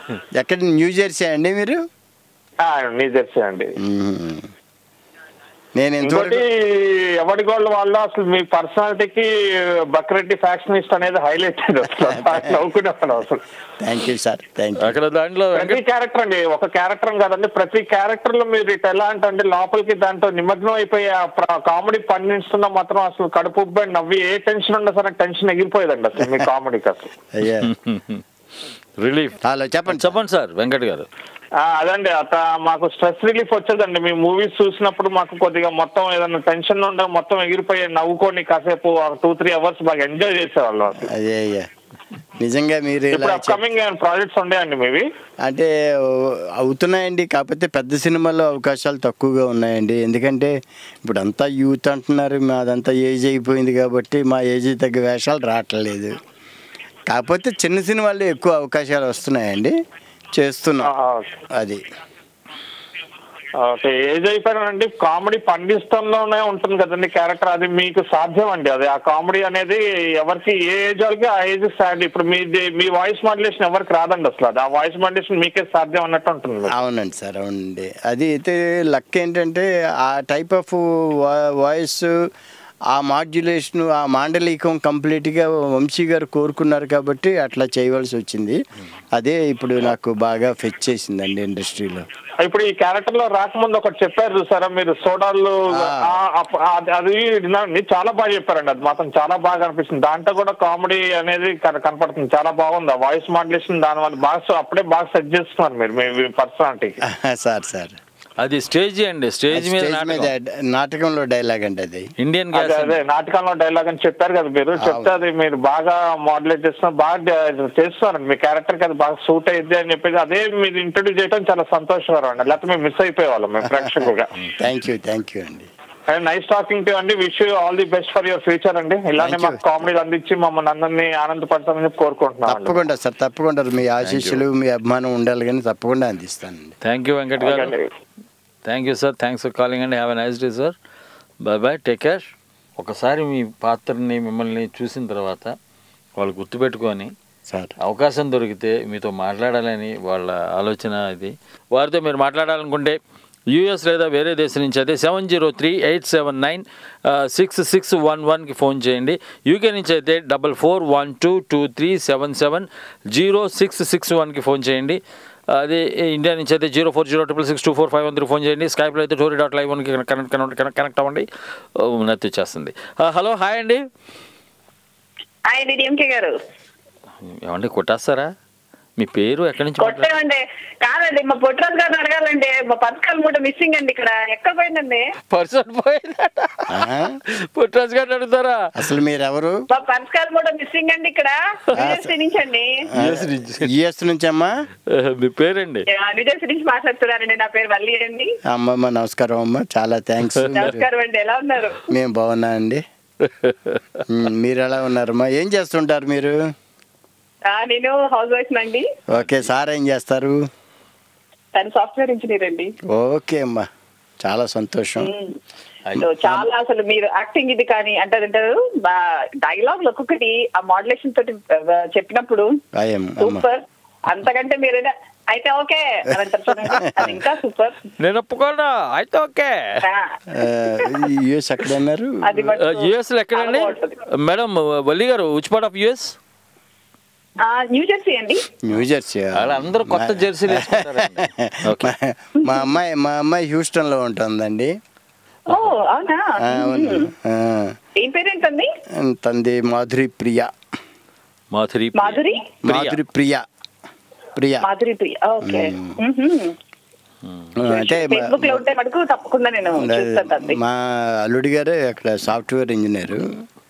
ఎక్కడ న్యూ జెర్సీ అండి మీరు నీ జెర్సీ అండి మ్మ్. నేను ఇంతవరకు ఇంకోటి ఎవరి గోళ్ళు వాళ్ళు అసలు మీ పర్సనాలిటీకి బక్రెడ్డి ఫ్యాక్షనిస్ట్ అనేది హైలైట్ అసలు నవ్వుకునేవాడు అసలు thank you sir thank you అక్కడ దాంట్లో ప్రతి క్యారెక్టర్ అండి ఒక క్యారెక్టర్ కాదండి ప్రతి క్యారెక్టర్ లో మీరు ఇటు ఎలా అంటే లోపలికి దాంట్లో నిమగ్నం అయిపోయి ఆ కామెడీ పండిస్తున్నా మాత్రం అసలు కడుపు ఉబ్బడి నవ్వి ఏ టెన్షన్ ఉన్నా సరే టెన్షన్ ఎగిరిపోయేదండి అసలు మీ కామెడీకి అసలు అయ్యా రిలీఫ్ హలో చెప్పండి చెప్పండి సార్ వెంకట్ గారు ఆ, అదండి అత మాకు స్ట్రెస్ రిలీఫ్ వచ్చేదండి మీ మూవీస్ చూసినప్పుడు మాకు కొద్దిగా మొత్తం ఏదైనా టెన్షన్ ఉండే మొత్తం ఎగిరిపోయి నవ్వుకొని కాసేపు టూ త్రీ అవర్స్ బాగా ఎంజాయ్ చేసేవాళ్ళం అసలు. అదే అయ్యా నిజంగా మీరు ఇలా ఇప్పుడు చెప్- అప్కమింగ్ ప్రాజెక్ట్స్ ఉన్నాయండి మీవి అంటే ఓ, అవుతున్నాయండి కాకపోతే పెద్ద సినిమాల్లో అవకాశాలు తక్కువగా ఉన్నాయండి ఎందుకంటే ఇప్పుడు అంతా యూత్ అంటున్నారు మాదంతా ఏజ్ అయిపోయింది కాబట్టి మా ఏజ్ తగ్గ వేషాలు రావట్లేదు కాకపోతే చిన్న సినిమాల్లో ఎక్కువ అవకాశాలు వస్తున్నాయండి చేస్తున్నాం అది ఓకే ఏజ్ అయిపోయానండి కామెడీ పండిస్తంలోనే ఉంటుంది కదండి క్యారెక్టర్ అది మీకు సాధ్యం అండి అది ఆ కామెడీ అనేది ఎవరికి ఏ ఏజ్ వాళ్ళకి ఆ ఏజ్ సాడ్ ఇప్పుడు మీ మీ వాయిస్ మాడ్యులేషన్ ఎవరికి రాదండి అసలు అది ఆ వాయిస్ మాడ్యులేషన్ మీకే సాధ్యం అన్నట్టు ఉంటుంది అవునండి సార్ అవునండి అది అయితే లక్ ఏంటంటే ఆ టైప్ ఆఫ్ వాయిస్ ఆ మాడ్యులేషన్ ఆ మాండలికం కంప్లీట్గా వంశీ గారు కోరుకున్నారు కాబట్టి అట్లా చేయవలసి వచ్చింది అదే ఇప్పుడు నాకు బాగా ఫెచ్ చేసిందండి ఇండస్ట్రీలో ఇప్పుడు ఈ క్యారెక్టర్ లో రాకముందు ఒకటి చెప్పారు చూసారా మీరు సోడాలు ఆ- ఆ- అది- అది విన్నానండి చాలా బాగా చెప్పారండి అది మాత్రం చాలా బాగా అనిపిస్తుంది దాంట్లో కూడా కామెడీ అనేది కన- కనపడుతుంది చాలా బాగుంది ఆ వాయిస్ మాడ్యులేషన్ దాని వల్ల బాగా సో- అప్పుడే బాగా సెట్ చేస్తున్నారు మీరు మీ పర్సనాలిటీ సార్ సార్ అది స్టేజ్ అండి స్టేజ్ మీద స్టేజ్ మీద నాటకం. నాటకంలో డైలాగ్ అండి అది ఇండియన్ అదే గ్యాస్ అదే నాటకంలో డైలాగ్ అని చెప్పారు కదా మీరు చెప్తే అది మీరు బాగా మాడ్యులేట్ చేస్తున్నారు బాగా డ- చేస్తున్నారండి మీ క్యారెక్టర్ కి అది బాగా సూట్ అయ్యింది అని చెప్పేసి అదే మీరు ఇంట్రొడ్యూస్ చేయడం చాలా సంతోషకరం అండి లేకపోతే మేము మిస్ అయిపోయేవాళ్ళం మేము ప్రేక్షకులుగా థ్యాంక్ యూ థ్యాంక్ యూ అండి నైస్ టాకింగ్ టు అండి wish you all the best for your future అండి ఇలానే Thank you. మాకు కామెడీ అందించి మమ్మల్ని అందరినీ ఆనందపడతామని చెప్పి కోరుకుంటున్నాం అండి తప్పకుండా సార్ తప్పకుండా మీ ఆశీస్సులు మీ అభిమానం ఉండాలి కానీ తప్పకుండా అందిస్తానండి థ్యాంక్ యూ వెంకట్ గారు thank you sir thanks for calling అండి have a nice day sir bye bye take care ఒకసారి మీ పాత్రని మిమ్మల్ని చూసిన తర్వాత వాళ్ళు గుర్తుపెట్టుకొని సార్ అవకాశం దొరికితే మీతో మాట్లాడాలని వాళ్ళ ఆలోచన ఇది వారితో మీరు మాట్లాడాలనుకుంటే యూఎస్ లేదా వేరే దేశం నుంచి అయితే seven zero three eight seven nine six six one వన్కి ఫోన్ చేయండి యూకే నుంచి అయితే double four one two two three seven seven zero six six వన్కి ఫోన్ చేయండి అదే ఇండియా నుంచి అయితే zero four zero triple six two four five one three phone చేయండి స్కైప్లో అయితే టోరీ డాట్ లైవ్ వన్కి కనెక్ట్ కనెక్ట్ కనెక్ట్ అవ్వండి ఉన్నతి వచ్చేస్తుంది హలో హాయ్ అండి హాయ్ అండి డిఎంకే గారు ఏమండి కొట్టేస్తారా మీ పేరు ఎక్కడి నుంచి మాట్లాడు- కొట్టామండి కాదండి మా పొట్రాజు గారిని అడగాలండి మా పథకాలు మూట మిస్సింగ్ అండి ఇక్కడ ఎక్కడ పోయిందండి పర్సన్ పోయిందట పుట్రాజు గారిని అడుగుతారా అసలు మీరెవరు మా పథకాలు మూట మిస్సింగ్ అండి ఇక్కడ న్యూజెర్సీ నుంచి అండి యుఎస్ నుంచి అమ్మా మీ పేరండి ఆ, న్యూజెర్సీ నుంచి మాట్లాడుతున్నానండి నా పేరు వల్లి అండి అమ్మమ్మ నమస్కారం అమ్మ చాలా థ్యాంక్స్ నమస్కారం అండి ఎలా ఉన్నారు మేము బాగున్నా అండి మ్, మీరు ఎలా ఉన్నారమ్మా ఏం చేస్తుంటారు మీరు ఆ, నేను హౌస్ వైఫ్ అండి ఓకే సార్ ఏం చేస్తారు తను సాఫ్ట్వేర్ ఇంజనీర్ అండి ఓకే అమ్మా చాలా సంతోషం సో చాలా అసలు మీరు యాక్టింగ్ ఇది కానీ అంటారు అంటారు డైలాగ్ ఒక్కొక్కటి ఆ మోడలేషన్ తోటి ఆ, చెప్పినప్పుడు అయ్యం అమ్మ సూపర్ అంతకంటే మీరు అయితే ఓకే అని అంటారు చూడండి అది ఇంకా సూపర్ నేను ఒప్పుకోనా అయితే ఓకే యుఎస్ ఎక్కడ అన్నారు అది మటుకు యుఎస్లో ఎక్కడండి మేడం వల్లి గారు which part of US New Jersey అండి న్యూ జెర్సీ అందరూ కొత్త జెర్సీలు వేసుకుంటారండి. మా- మా అమ్మాయి మా అమ్మాయి హ్యూస్టన్ లో ఉంటుందండి ఓ అవునా ఆ, అవును ఆ, ఏం పేరేంటండి తంది మాధురి ప్రియ మాధురి మాధురి మాధురి ప్రియ ప్రియ మాధురి ప్రియ ఓకే అంటే మా- ఫేస్బుక్ లో ఉంటే మటుకు తప్పకుండా నేను చూస్తాను తండ్రి మా అల్లుడి గారు అక్కడ సాఫ్ట్వేర్ ఇంజనీర్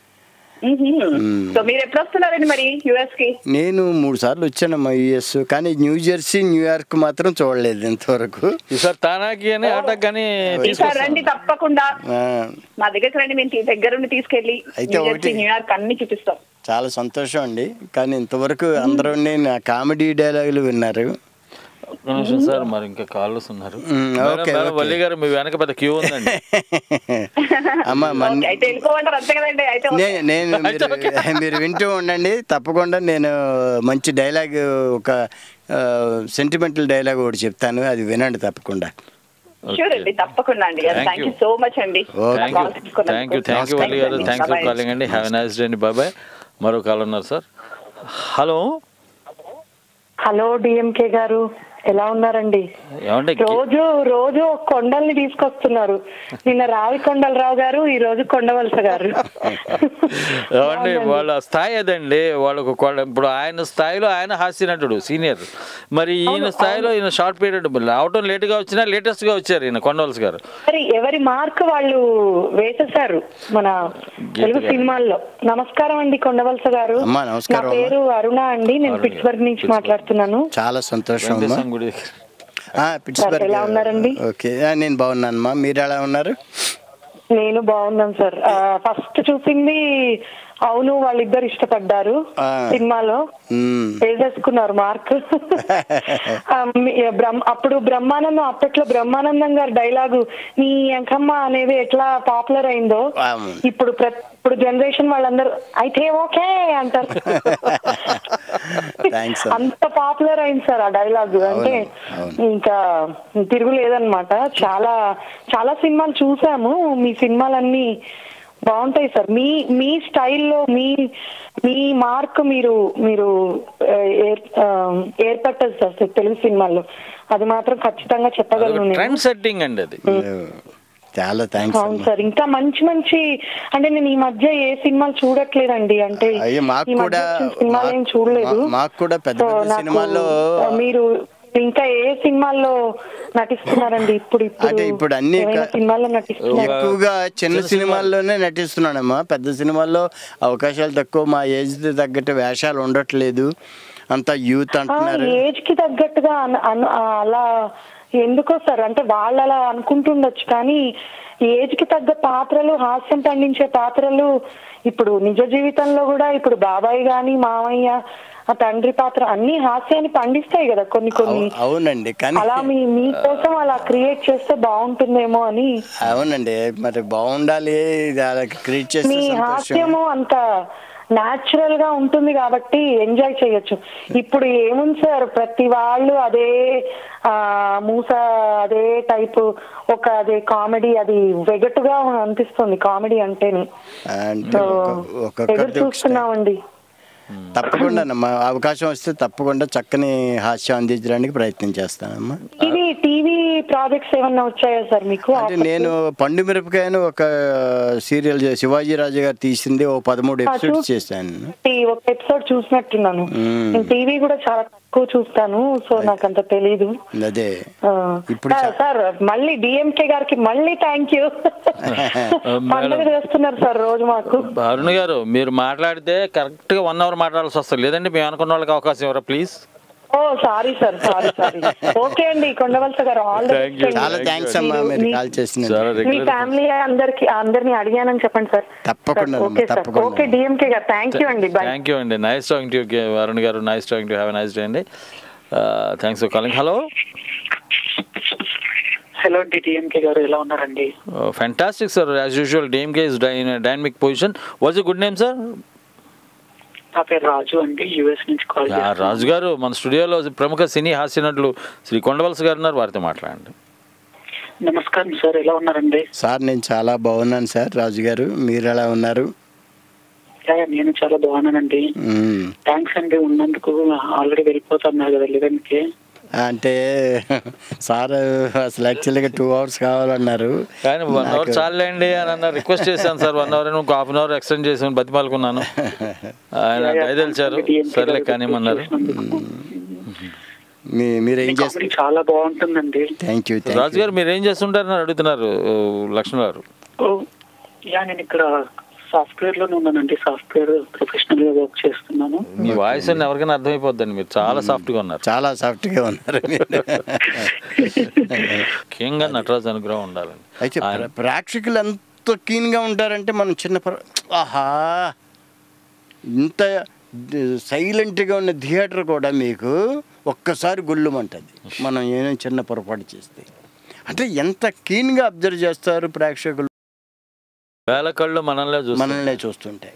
సో మీరు ఎప్పుడు వస్తున్నారండి మరి యుఎస్ కి నేను మూడు సార్లు వచ్చానమ్మా యుఎస్ కానీ న్యూ జెర్సీ న్యూయార్క్ మాత్రం చూడలేదు ఇంతవరకు ఈసారి తానాకి అని ఆటకు కానీ ఈసారి రండి తప్పకుండా ఆ, మా దగ్గరికి రండి మేము తీ- దగ్గరుండి తీసుకెళ్ళి అయితే న్యూ జెర్సీ ఒకటి- న్యూయార్క్ అన్ని చూపిస్తాం చాలా సంతోషం అండి కానీ ఇంతవరకు అందరూ నా కామెడీ డైలాగులు విన్నారు ఒక్క నిమిషం సార్ మరి ఇంకా కాల్స్ ఉన్నారు hmm, madam, okay, madam, okay. Valli గారు మీ వెనక పెద్ద క్యూ ఉందండి అమ్మ మన ఓకే, అయితే వెళ్ళిపోమంటారు అంతే కదండి అయితే ఓకే. నే- నేను మీరు మీరు వింటూ ఉండండి తప్పకుండా నేను మంచి డైలాగ్ ఒక సెంటిమెంటల్ డైలాగ్ ఒకటి చెప్తాను అది వినండి తప్పకుండా షూర్ అండి తప్పకుండా అండి Thank thank you you. So much అండి thank you thank you thank you Valli గారు థ్యాంక్స్ ఫర్ కాలింగ్ అండి హ్యావ్ నైస్ డే అండి బాబాయ్ మరో కాల్ ఉన్నారు సార్ హలో హలో డిఎంకే గారు ఎలా ఉన్నారండి ఏమండి రోజు రోజు ఒక కొండల్ని తీసుకొస్తున్నారు నిన్న రావి కొండలరావు గారు ఈ రోజు కొండవలస గారు ఏమండి వాళ్ళ స్థాయి అదండి వాళ్ళకు కొ- ఇప్పుడు ఆయన స్థాయిలో ఆయన హాస్య నటుడు సీనియర్ మరి ఈయన స్థాయిలో ఈయన షార్ట్ పీరియడ్ రావటం లేటుగా వచ్చినా లేటెస్ట్గా వచ్చారు ఈయన కొండవలసి గారు మరి ఎవరి మార్క్ వాళ్ళు వేసేసారు మన తెలుగు గారు. సినిమాల్లో నమస్కారం అండి కొండవలస గారు అమ్మా, నా నమస్కారం పేరు అరుణ అండి నేను అరుణ. పిట్స్బర్గ్ నుంచి మాట్లాడుతున్నాను చాలా సంతోషం అమ్మా వెంకటేశ్వర గుడి ఆ, పిట్స్బర్గ్ ఎలా ఉన్నారండి? ఓకే ఆ, నేను బాగున్నానమ్మా మీరు ఎలా ఉన్నారు నేను బాగున్నాను సార్ ఫస్ట్ చూసింది అవును వాళ్ళిద్దరు ఇష్టపడ్డారు ఆ. సినిమాలో మ్మ్. వేసేసుకున్నారు మార్క్ ఆ, మీ- బ్రహ్మ అప్పుడు బ్రహ్మానందం అప్పట్లో బ్రహ్మానందం గారి డైలాగు నీ ఎంకమ్మ అనేది ఎట్లా పాపులర్ అయిందో అవును. ఇప్పుడు ప్ర- ఇప్పుడు జనరేషన్ వాళ్ళందరూ అయితే ఓకే అంటారు థ్యాంక్స్ అంత పాపులర్ అయింది సార్ ఆ డైలాగ్ అంటే ఇంకా తిరుగులేదన్నమాట చాలా చాలా సినిమాలు చూసాము మీ సినిమాలన్నీ బాగుంటాయి సార్ మీ మీ స్టైల్లో మీ మీ మార్క్ మీరు మీరు ఆ, ఏర్- ఆ, ఏర్పట్టదు సార్ తెలుగు సినిమాల్లో అది మాత్రం ఖచ్చితంగా చెప్పగలను నేను ట్రెండ్ సెట్టింగ్ అండి అది చాలా థ్యాంక్స్ అవును సార్ ఇంకా మంచి మంచి అంటే నేను ఈ మధ్య ఏ సినిమాలు చూడట్లేదండి అంటే అయ్యో మాకు ఈ మధ్య కూడా వచ్చిన సినిమాలు ఏం చూడలేదు మా- మాకు కూడా పెద్ద సో పెద్ద నాకు, సినిమాల్లో ఆ, మీరు ఇంకా ఏ సినిమాల్లో నటిస్తున్నారండి ఇప్పుడు ఇప్పుడు అంటే ఇప్పుడు అన్ని ఏమైనా క- సినిమాల్లో నటిస్తున్నారు ఎక్కువగా చిన్న సినిమాల్లోనే నటిస్తున్నానమ్మా పెద్ద సినిమాల్లో అవకాశాలు తక్కువ మా ఏజ్ తగ్గట్టు వేషాలు ఉండట్లేదు అంతా యూత్ అంటున్నారు ఏజ్ కి తగ్గట్టుగా అన- అన- ఆ, అలా ఎందుకో సార్ అంటే వాళ్ళు అలా అనుకుంటుండొచ్చు కానీ ఏజ్ కి తగ్గ పాత్రలు హాస్యం పండించే పాత్రలు ఇప్పుడు నిజ జీవితంలో కూడా ఇప్పుడు బాబాయ్ గాని మామయ్య ఆ తండ్రి పాత్ర అన్ని హాస్యాన్ని పండిస్తాయి కదా కొన్ని కొన్ని అవు- అవునండి కానీ అలా మీ మీకోసం అలా క్రియేట్ చేస్తే బాగుంటుందేమో అని అవునండి మరి బాగుండాలి ఇది అలా క్రియేట్ చేస్తే మీ సంతోషం హాస్యము అంత నాచురల్ గా ఉంటుంది కాబట్టి ఎంజాయ్ చేయొచ్చు ఇప్పుడు ఏముంది సార్ ప్రతి వాళ్ళు అదే ఆ మూస అదే టైప్ ఒక అదే కామెడీ అది వెగటుగా అనిపిస్తుంది కామెడీ అంటేనే అంటే సో ఒక- ఎదురు ఒక్కొక్కరిది ఒక చూస్తున్నామండి తప్పకుండా అమ్మా అవకాశం వస్తే తప్పకుండా చక్కని హాస్యం అందించడానికి ప్రయత్నం చేస్తానమ్మా ఇది టీవీ ప్రాజెక్ట్స్ ఏమన్నా వచ్చాయా సార్ మీకు అంటే నేను పండు మిరపకాయను ఒక సీరియల్ శివాజీ రాజు గారు తీసింది ఓ పదమూడు ఆ, ఎపిసోడ్స్ చూ- చేశాను ఈ ఒక ఎపిసోడ్ చూసినట్టున్నాను మ్మ్. నేను టీవీ కూడా చాలా తక్కువ చూస్తాను సో నాకు అంత తెలీదు అదే ఆ, ఇప్పుడు సార్, సార్ మళ్ళీ డిఎంకే గారికి మళ్ళీ థ్యాంక్ యూ పండుగ చేస్తున్నారు సార్ రోజు మాకు అరుణ్ గారు మీరు మాట్లాడితే కరెక్ట్గా వన్ అవర్ మాట్లాడాల్సి వస్తుంది లేదంటే మేము అనుకున్న వాళ్ళకి అవకాశం ఇవ్వరా please oh sorry sir sorry sorry okay అండి కొండవలస గారు ఆల్ Thank you. చాలా థ్యాంక్స్ అమ్మా మీరు కాల్ చేసినందుకు మీ ఫ్యామిలీ అందరికి అందరిని అడిగానని చెప్పండి సార్ తప్పకుండా ఓకే సార్ తప్పకుండా ఓకే డిఎంకే గారు థ్యాంక్ యూ అండి బాయ్ థ్యాంక్ యూ అండి నైస్ టాకింగ్ టు అరుణ్ గారు nice talking to have nice day అండి thanks for calling hello hello అండి టీఎంకే గారు ఎలా ఉన్నారండి fantastic sir as usual DMK is dynamic position what's good name sir నా పేరు రాజు అండి యుఎస్ నుంచి కాల్ రాజు గారు మన స్టూడియోలో ప్రముఖ సినీ హాస్య నటులు శ్రీ కొండవలస గారు ఉన్నారు వారితో మాట్లాడండి నమస్కారం సార్ ఎలా ఉన్నారండి సార్ నేను చాలా బాగున్నాను సార్ రాజు గారు మీరు ఎలా ఉన్నారు యా, నేను చాలా బాగున్నానండి మ్మ్. థ్యాంక్స్ అండి ఉన్నందుకు ఆల్రెడీ వెళ్ళిపోతున్నారు కదా లెవెన్కి అంటే సార్ అసలు యాక్చువల్గా టూ అవర్స్ కావాలన్నారు కానీ వన్ అవర్ నాకు- చాలండి అని అన్న రిక్వెస్ట్ చేశాను సార్ వన్ అవర్ ఇంకో హాఫ్ అన్ అవర్ ఎక్స్టెండ్ చేసాను బతిమాలుకున్నాను ఆయన దయదలిచారు సర్లే కానిమన్నారు మీ మీరేం మీ చేస్తారు కామెడీ చాలా బాగుంటుందండి థ్యాంక్ యూ రాజు గారు మీరు ఏం చేస్తుంటారని అడుగుతున్నారు ఓ, లక్ష్మణ్ గారు ఓ, యా నేను ఇక్కడ సాఫ్ట్వేర్ లోనే ఉన్నానండి సాఫ్ట్వేర్ ప్రొఫెషనల్ గా వర్క్ చేస్తున్నాను మీ వాయిస్ అని ఎవరికైనా అర్థమైపోద్దండి మీరు చాలా సాఫ్ట్ గా ఉన్నారు చాలా సాఫ్ట్గా ఉన్నారు మీరు ముఖ్యంగా నటరాజ్ అనుగ్రహం ఉండాలండి అయితే ప్ర- ప్రేక్షకులు ఎంత కీన్గా ఉంటారంటే మనం చిన్న పర ఆహా ఇంత సైలెంట్గా ఉన్న థియేటర్ కూడా మీకు ఒక్కసారి గుళ్ళుమంటుంది మనం ఏమో చిన్న పొరపాటు చేస్తే అంటే ఎంత కీన్గా అబ్జర్వ్ చేస్తారు ప్రేక్షకులు వేల కళ్ళు మనల్నే చూస్తారు మనల్నే చూస్తుంటాయి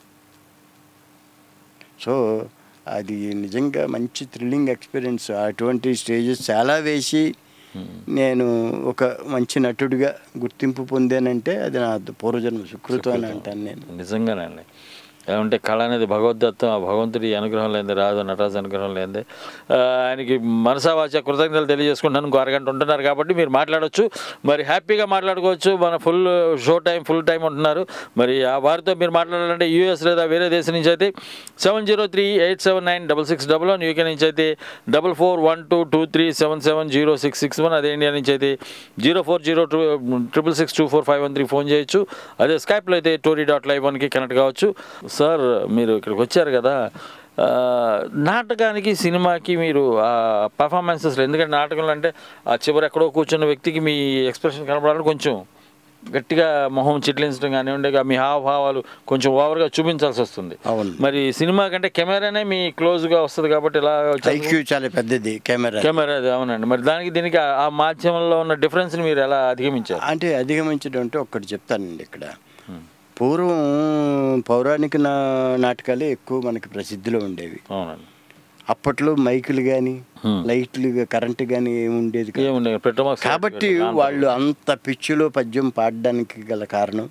సో అది నిజంగా మంచి థ్రిల్లింగ్ ఎక్స్పీరియన్స్ అటువంటి స్టేజెస్ చాలా వేసి నేను ఒక మంచి నటుడిగా గుర్తింపు పొందానంటే అది నా పూర్వజన్మ సుకృతం అని అంటాను నేను నిజంగానండి ఏమంటే కళ అనేది భగవద్దత్తం ఆ భగవంతుడి అనుగ్రహం లేనిది రాదు నటరాజు అనుగ్రహం లేనిది ఆ, ఆయనకి మనసా వాచ కృతజ్ఞతలు తెలియజేసుకుంటాను ఇంకో అరగంట ఉంటున్నారు కాబట్టి మీరు మాట్లాడొచ్చు మరి హ్యాపీగా మాట్లాడుకోవచ్చు మన full show time full time ఉంటున్నారు మరి ఆ వారితో మీరు మాట్లాడాలంటే యూఎస్ లేదా వేరే దేశం నుంచి అయితే seven zero three eight seven nine double six double one UK నుంచి అయితే double four one two two three seven seven zero six six one అదే ఇండియా నుంచి అయితే zero four zero two triple six two four five one three phone చేయొచ్చు అదే స్కైప్లో అయితే tori dot live వన్కి కనెక్ట్ కావచ్చు సార్ మీరు ఇక్కడికి వచ్చారు కదా ఆ, నాటకానికి సినిమాకి మీరు ఆ పర్ఫార్మెన్సెస్లో ఎందుకంటే నాటకంలో అంటే ఆ చివరి ఎక్కడో కూర్చున్న వ్యక్తికి మీ ఎక్స్ప్రెషన్ కనపడాలని కొంచెం గట్టిగా మొహం చిట్లించడం కానివ్వండి ఇక మీ హావభావాలు కొంచెం ఓవర్గా చూపించాల్సి వస్తుంది అవును మరి సినిమా కంటే కెమెరానే మీ క్లోజ్గా వస్తుంది కాబట్టి ఇలా ఐక్యూ చాలా పెద్దది కెమెరా కెమెరా అది అవునండి మరి దానికి దీనికి ఆ- ఆ మాధ్యమంలో ఉన్న డిఫరెన్స్ని మీరు ఎలా అధిగమించారు అంటే అధిగమించడం అంటే ఒక్కటి చెప్తానండి ఇక్కడ పూర్వం పౌరాణిక నా నాటకాలే ఎక్కువ మనకి ప్రసిద్ధిలో ఉండేవి అవునండి అప్పట్లో మైకులు కానీ లైట్లు కరెంటు కానీ ఏమి ఉండేది కాదు. ఏముండే పెట్టమాక్స్ కాబట్టి వాళ్ళు అంత పిచ్చిలో పద్యం పాడడానికి గల కారణం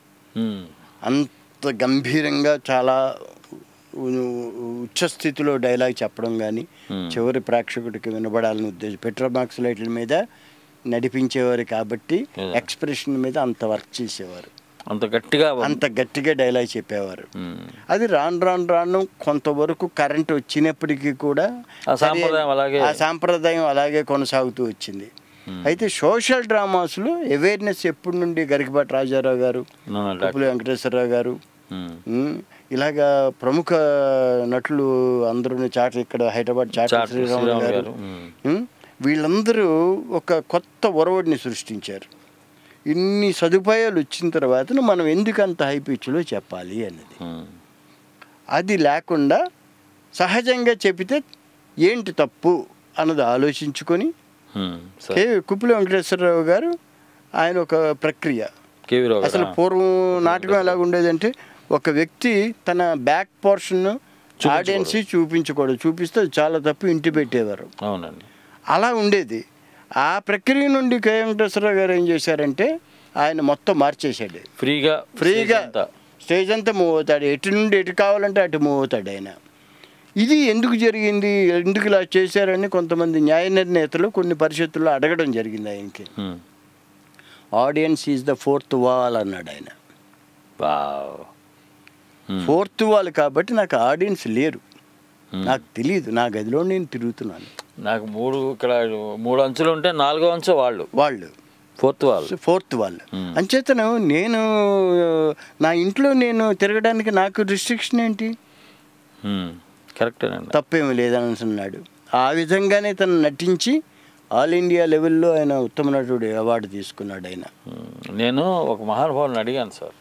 అంత గంభీరంగా చాలా ఉ- ఉచ్చ స్థితిలో డైలాగ్ చెప్పడం కానీ చివరి ప్రేక్షకుడికి వినబడాలని ఉద్దేశం పెట్రోమాక్స్ లైట్ల మీద నడిపించేవారు కాబట్టి ఎక్స్ప్రెషన్ మీద అంత వర్క్ చేసేవారు అంత గట్టిగా అంత గట్టిగా డైలాగ్ చెప్పేవారు అది రాను రాను రాను కొంతవరకు కరెంట్ వచ్చినప్పటికీ కూడా ఆ సాంప్రదాయం అలాగే- ఆ సాంప్రదాయం అలాగే కొనసాగుతూ వచ్చింది అయితే సోషల్ డ్రామాస్లో అవేర్నెస్ ఎప్పటి నుండి గరికపాటి రాజారావు గారు అవునండి. కుప్పలి వెంకటేశ్వరరావు గారు ఉమ్, ఇలాగా ప్రముఖ నటులు అందరూ చాట ఇక్కడ హైదరాబాద్ చాట చాట శ్రీరామ్ శ్రీరామ్ గారు గారు, ఉమ్. ఉమ్, వీళ్ళందరూ ఒక కొత్త ఒరవడిని సృష్టించారు ఇన్ని సదుపాయాలు వచ్చిన తర్వాత మనం ఎందుకు అంత హై పిచ్లో చెప్పాలి అనేది అది లేకుండా సహజంగా చెబితే ఏంటి తప్పు అన్నది ఆలోచించుకొని కే కుప్పలి వెంకటేశ్వరరావు గారు ఆయన ఒక ప్రక్రియ కేవీ రావు గారు, అసలు ఆ. పూర్వం నాటకం ఎలాగ ఉండేదంటే ఒక వ్యక్తి తన బ్యాక్ పోర్షన్ ఆడియన్స్ చూపించకూడదు చూపిస్తే అది చాలా తప్పు ఇంటి పెట్టేవారు అవునండి అలా ఉండేది ఆ ప్రక్రియ నుండి కే వెంకటేశ్వరరావు గారు ఏం చేశారంటే ఆయన మొత్తం మార్చేశాడు ఫ్రీగా ఫ్రీగా స్టేజ్ అంతా. స్టేజ్ అంతా మూవ్ అవుతాడు ఎటు నుండి ఎటు కావాలంటే అటు మూవ్ అవుతాడు ఆయన ఇది ఎందుకు జరిగింది ఎందుకు ఇలా చేశారని కొంతమంది న్యాయ నిర్ణేతలు కొన్ని పరిషత్తుల్లో అడగడం జరిగింది ఆయనకి Hmm. Audience is the fourth wall అన్నాడు ఆయన వావ్. ఫోర్త్ వాల్ కాబట్టి నాకు ఆడియన్స్ లేరు నాకు తెలియదు నా గదిలో నేను తిరుగుతున్నాను నాకు మూడు ఇక్కడ మూడు అంచులు ఉంటే నాలుగో అంచు వాళ్ళు వాళ్ళు ఫోర్త్ వాళ్ళు ఫోర్త్ వాళ్ళు అంచేతను నేను నా ఇంట్లో నేను తిరగడానికి నాకు రిస్ట్రిక్షన్ ఏంటి కరెక్టేనండి తప్పేమీ లేదని అంటున్నాడు ఆ విధంగానే తను నటించి ఆల్ ఇండియా లెవెల్లో ఆయన ఉత్తమ నటుడు అవార్డు తీసుకున్నాడు ఆయన నేను ఒక మహానుభావుని అడిగాను సార్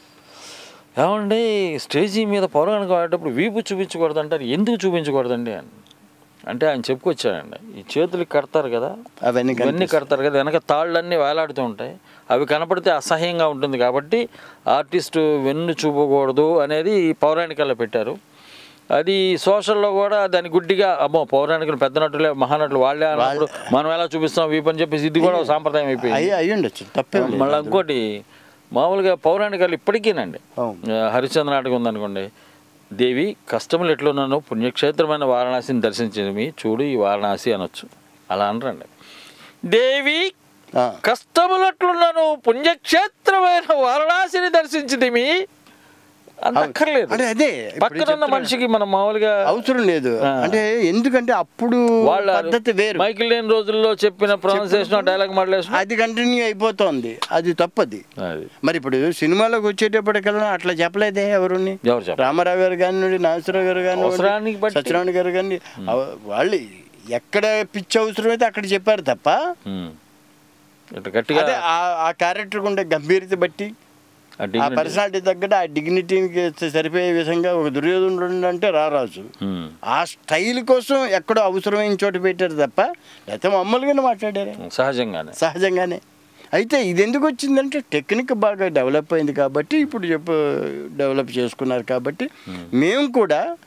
ఏమండి స్టేజీ మీద పౌరాణిక ఆడేటప్పుడు వీపు చూపించకూడదు అంటారు ఎందుకు చూపించకూడదండి అని అంటే ఆయన చెప్పుకొచ్చాడండి ఈ చేతులకి కడతారు కదా అవన్నీ ఇవన్నీ కనిపిస్తాయి. కడతారు కదా వెనక తాళ్ళన్నీ వేలాడుతూ ఉంటాయి అవి కనపడితే అసహ్యంగా ఉంటుంది కాబట్టి ఆర్టిస్టు వెన్ను చూపకూడదు అనేది ఈ పౌరాణికల్లో పెట్టారు అది సోషల్లో కూడా దాని గుడ్డిగా అమ్మో పౌరాణికులు పెద్ద నటులే మహానటులు వాళ్ళే అన్నప్పుడు మనం ఎలా చూపిస్తాం వీపు అని చెప్పేసి ఇది కూడా ఒక సాంప్రదాయం అయిపోయింది అయ్యి అయ్యి ఉండొచ్చు తప్పేం లేదు. మళ్ళీ ఇంకోటి మామూలుగా పౌరాణికాలు ఇప్పటికీనండి ఆ, హరిశ్చంద్ర నాటకం ఉందనుకోండి దేవి కష్టములు ఎట్లున్నాను పుణ్యక్షేత్రమైన వారణాసిని దర్శించింది చూడు ఈ వారణాసి అనొచ్చు అలా అనరండి దేవి కష్టములు ఎట్లున్నాను పుణ్యక్షేత్రమైన వారణాసిని దర్శించింది అంత అక్కర్లేదు అంటే అదే ఇప్పుడు పక్కన ఉన్న చెప్తున్నా. మనిషికి మనం మామూలుగా అవసరం లేదు ఆ. అంటే ఎందుకంటే అప్పుడు వాళ్ళ పద్ధతి వేరు మైకిల్ లేని రోజుల్లో చెప్పిన ప్రొనౌన్సియేషన్ డైలాగ్ మాట్లాడేసిన అది కంటిన్యూ అయిపోతోంది అది తప్పది అది మరి ఇప్పుడు సినిమాలోకి వచ్చేటప్పటికల్లా అట్లా చెప్పలేదే ఎవరుని ఎవరు చెప్పలేదు. రామారావు గారు కానివ్వండి నాగేశ్వరరావు గారు అవసరానికి కానివ్వండి బట్టి. సత్యనారాయణ గారు కానీ అవ- వాళ్ళు ఎక్కడ పిచ్చి అవసరమైతే అక్కడ చెప్పారు తప్ప ఉమ్. ఇట్లా గట్టిగా అదే ఆ- ఆ క్యారెక్టర్ ఉండే గంభీరత బట్టి ఆ ఆ dignity. పర్సనాలిటీ తగ్గట్టు ఆ డిగ్నిటీకి సరిపోయే విధంగా ఒక దుర్యోధనుడు అంటే రారాజు ఉమ్. ఆ స్టైల్ కోసం ఎక్కడో అవసరమైన చోట పెట్టారు తప్ప లేకపోతే మామూలుగానే మాట్లాడారు సహజంగానే సహజంగానే అయితే ఇది ఎందుకు వచ్చిందంటే టెక్నిక్ బాగా డెవలప్ అయింది కాబట్టి ఇప్పుడు చెప్పు డెవలప్ చేసుకున్నారు కాబట్టి మేము కూడా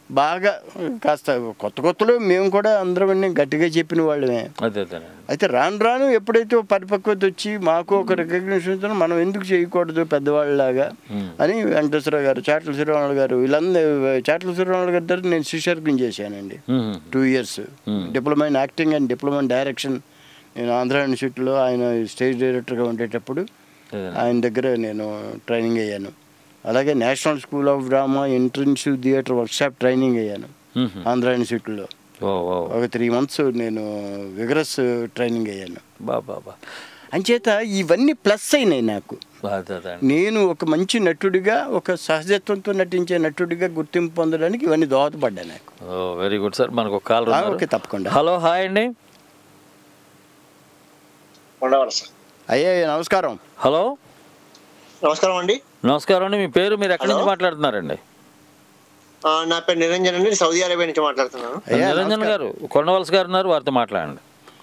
బాగా కాస్త కొత్త కొత్తలో మేము కూడా అందరం గట్టిగా చెప్పిన వాళ్ళమే అదే అదే అయితే రాను రాను ఎప్పుడైతే ఓ పరిపక్వత వచ్చి మాకు ఒక రికగ్నిషన్ వచ్చినా మనం ఎందుకు చేయకూడదు పెద్దవాళ్ళలాగా అని వెంకటేశ్వర గారు చాట్ల శ్రీరాములు గారు వీళ్ళందరూ చాట్ల శ్రీరాములు గారి దగ్గర నేను శిష్యర్గం చేశానండి hmm. Two years diploma in acting and diploma in direction నేను ఆంధ్ర యూనివర్సిటీలో ఆయన స్టేజ్ డైరెక్టర్గా ఉండేటప్పుడు ఆయన దగ్గర నేను ట్రైనింగ్ అయ్యాను అలాగే national school of drama internship theatre workshop training అయ్యాను మ్మ్. ఆంధ్ర యూనివర్సిటీలో ఓ ఓ ఒక త్రీ మంత్స్ నేను విగరస్ ట్రైనింగ్ అయ్యాను బా బా బా అంచేత ఇవన్నీ ప్లస్ అయినాయి నాకు అదే అదే నేను ఒక మంచి నటుడిగా ఒక సహజత్వంతో నటించే నటుడిగా గుర్తింపు పొందడానికి ఇవన్నీ దోహదపడ్డాయి నాకు ఓ వెరీ గుడ్ సార్ మనకు ఒక కాల్ ఆ, ఓకే, తప్పకుండా. హలో హాయ్ అండి ఉండవలస అయ్యా నమస్కారం హలో నమస్కారం అండి నమస్కారం అండి మీ పేరు మీరు ఎక్కడి నుంచి హలో. మాట్లాడుతున్నారండి ఆ, నా పేరు నిరంజన్ అండి నేను సౌదీ అరేబియా నుంచి మాట్లాడుతున్నాను నిరంజన్ గారు కొండవలస గారు ఉన్నారు వారితో మాట్లాడండి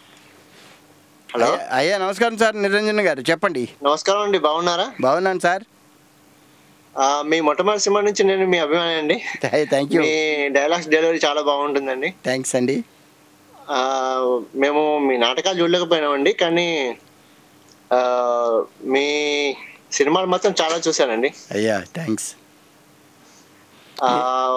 హలో అయ్యా- అయ్యా నమస్కారం సార్ నిరంజన్ గారు చెప్పండి నమస్కారం అండి బాగున్నారా బాగున్నాను సార్ ఆ, మీ మొట్టమొదటి సినిమా నుంచి నేను మీ అభిమాని అండి థ్యాంక్ యూ మీ డైలాగ్స్ డెలివరీ చాలా బాగుంటుందండి థ్యాంక్స్ అండి ఆ, మేము మీ నాటకాలు చూడలేకపోయినామండి కానీ ఆ, మీ సినిమాలు మాత్రం చాలా చూశానండి అయ్యా థ్యాంక్స్ ఆ,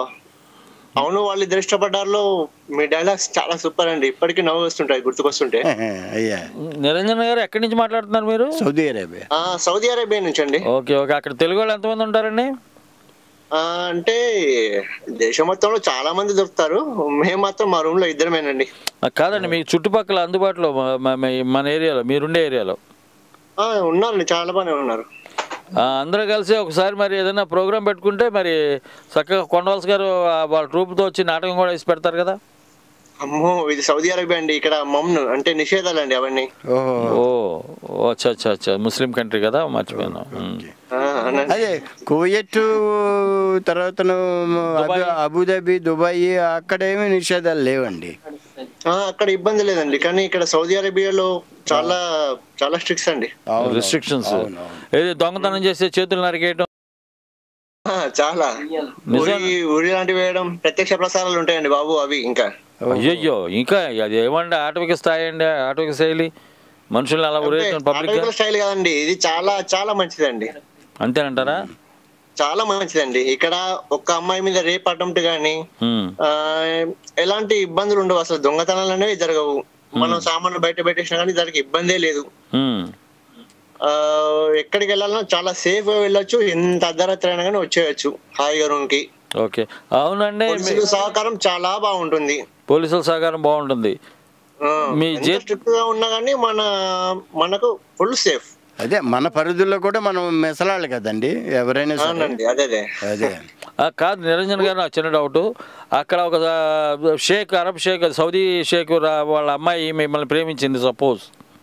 అవును వాళ్ళు ఇద్దరు ఇష్టపడ్డారులో మీ డైలాగ్స్ చాలా సూపర్ అండి ఇప్పటికీ నవ్వు వస్తుంటాయి గుర్తుకొస్తుంటే అయ్యా నిరంజన్ గారు ఎక్కడి నుంచి మాట్లాడుతున్నారు మీరు సౌదీ అరేబియా ఆ, సౌదీ అరేబియా నుంచి అండి ఓకే ఓకే అక్కడ తెలుగు వాళ్ళు ఎంతమంది ఉంటారండి ఆ, అంటే దేశం మొత్తంలో చాలా మంది దొరుకుతారు మేము మాత్రం మా రూమ్ లో ఇద్దరమేనండి ఆ, కాదండి మీ చుట్టుపక్కల అందుబాటులో మ- మ- మ- మన ఏరియాలో మీరుండే ఏరియాలో ఆ, ఉన్నారండి చాలా బాగానే ఉన్నారు ఆ, అందరూ కలిసి ఒకసారి మరి ఏదైనా ప్రోగ్రామ్ పెట్టుకుంటే మరి చక్కగా కొండవలస గారు ఆ, వాళ్ళ ట్రూప్తో వచ్చి నాటకం కూడా వేసి పెడతారు కదా అమ్మో ఇది సౌదీ అరేబియా అండి ఇక్కడ మమ్ను అంటే నిషేధాలు అండి అవన్నీ ఓహో ఓ ఓ, అచ్చా అచ్చా అచ్చా ముస్లిం కంట్రీ కదా మర్చిపోయాను ఉమ్. ఆ, అనండి. అదే కువైట్ తర్వాత అబుదాబి దుబాయ్ అక్కడేమీ నిషేధాలు లేవండి ఆ, అక్కడ ఇబ్బంది లేదండి కానీ ఇక్కడ సౌదీ అరేబియాలో చాలా చాలా స్ట్రిక్ట్స్ అండి రిస్ట్రిక్షన్స్ ఏది దొంగతనం చేస్తే చేతులు నరికేయటం ఆ, చాలా ఉరి ఉరి లాంటివి వేయడం ప్రత్యక్ష ప్రసారాలు ఉంటాయండి బాబు అవి ఇంకా అయ్యయ్యో ఇంకా అది ఏమంటే ఆటవిక స్థాయి అండి ఆటవిక శైలి మనుషుల్ని అలా ఉరేయటం పబ్లిక్ ఆటవికల స్టైల్ కాదండి ఇది చాలా చాలా మంచిదండి అంతేనంటారా చాలా మంచిదండి ఇక్కడ ఒక్క అమ్మాయి మీద రేప్ అటెంప్ట్ గానీ ఉమ్. ఆ, ఎలాంటి ఇబ్బందులు ఉండవు అసలు దొంగతనాలు అనేవి జరగవు మనం సామాన్లు బయట పెట్టేసినా కానీ దానికి ఇబ్బందే లేదు ఉమ్. ఆ, ఎక్కడికి వెళ్ళాలన్నా చాలా సేఫ్ గా వెళ్ళొచ్చు ఎంత అర్ధరాత్రి అయినా కానీ వచ్చేయచ్చు హాయిగా రూమ్ కి ఓకే అవునండి పోలీసుల సహకారం చాలా బాగుంటుంది పోలీసుల సహకారం బాగుంటుంది ఆ, మీ ఎంత జే స్ట్రిక్ట్ గా ఉన్నా కానీ మన మనకు ఫుల్ సేఫ్ అదే మన పరిధుల్లో కూడా మనం మెసలాలి కదండి ఎవరైనా సరే అవునండి అదే అదే అదే ఆ, కాదు నిరంజన్ గారు నాకు చిన్న డౌట్ అక్కడ ఒక ఆ, sheikh Arab sheikh Saudi sheikh రా- వాళ్ళ అమ్మాయి మిమ్మల్ని ప్రేమించింది సపోజ్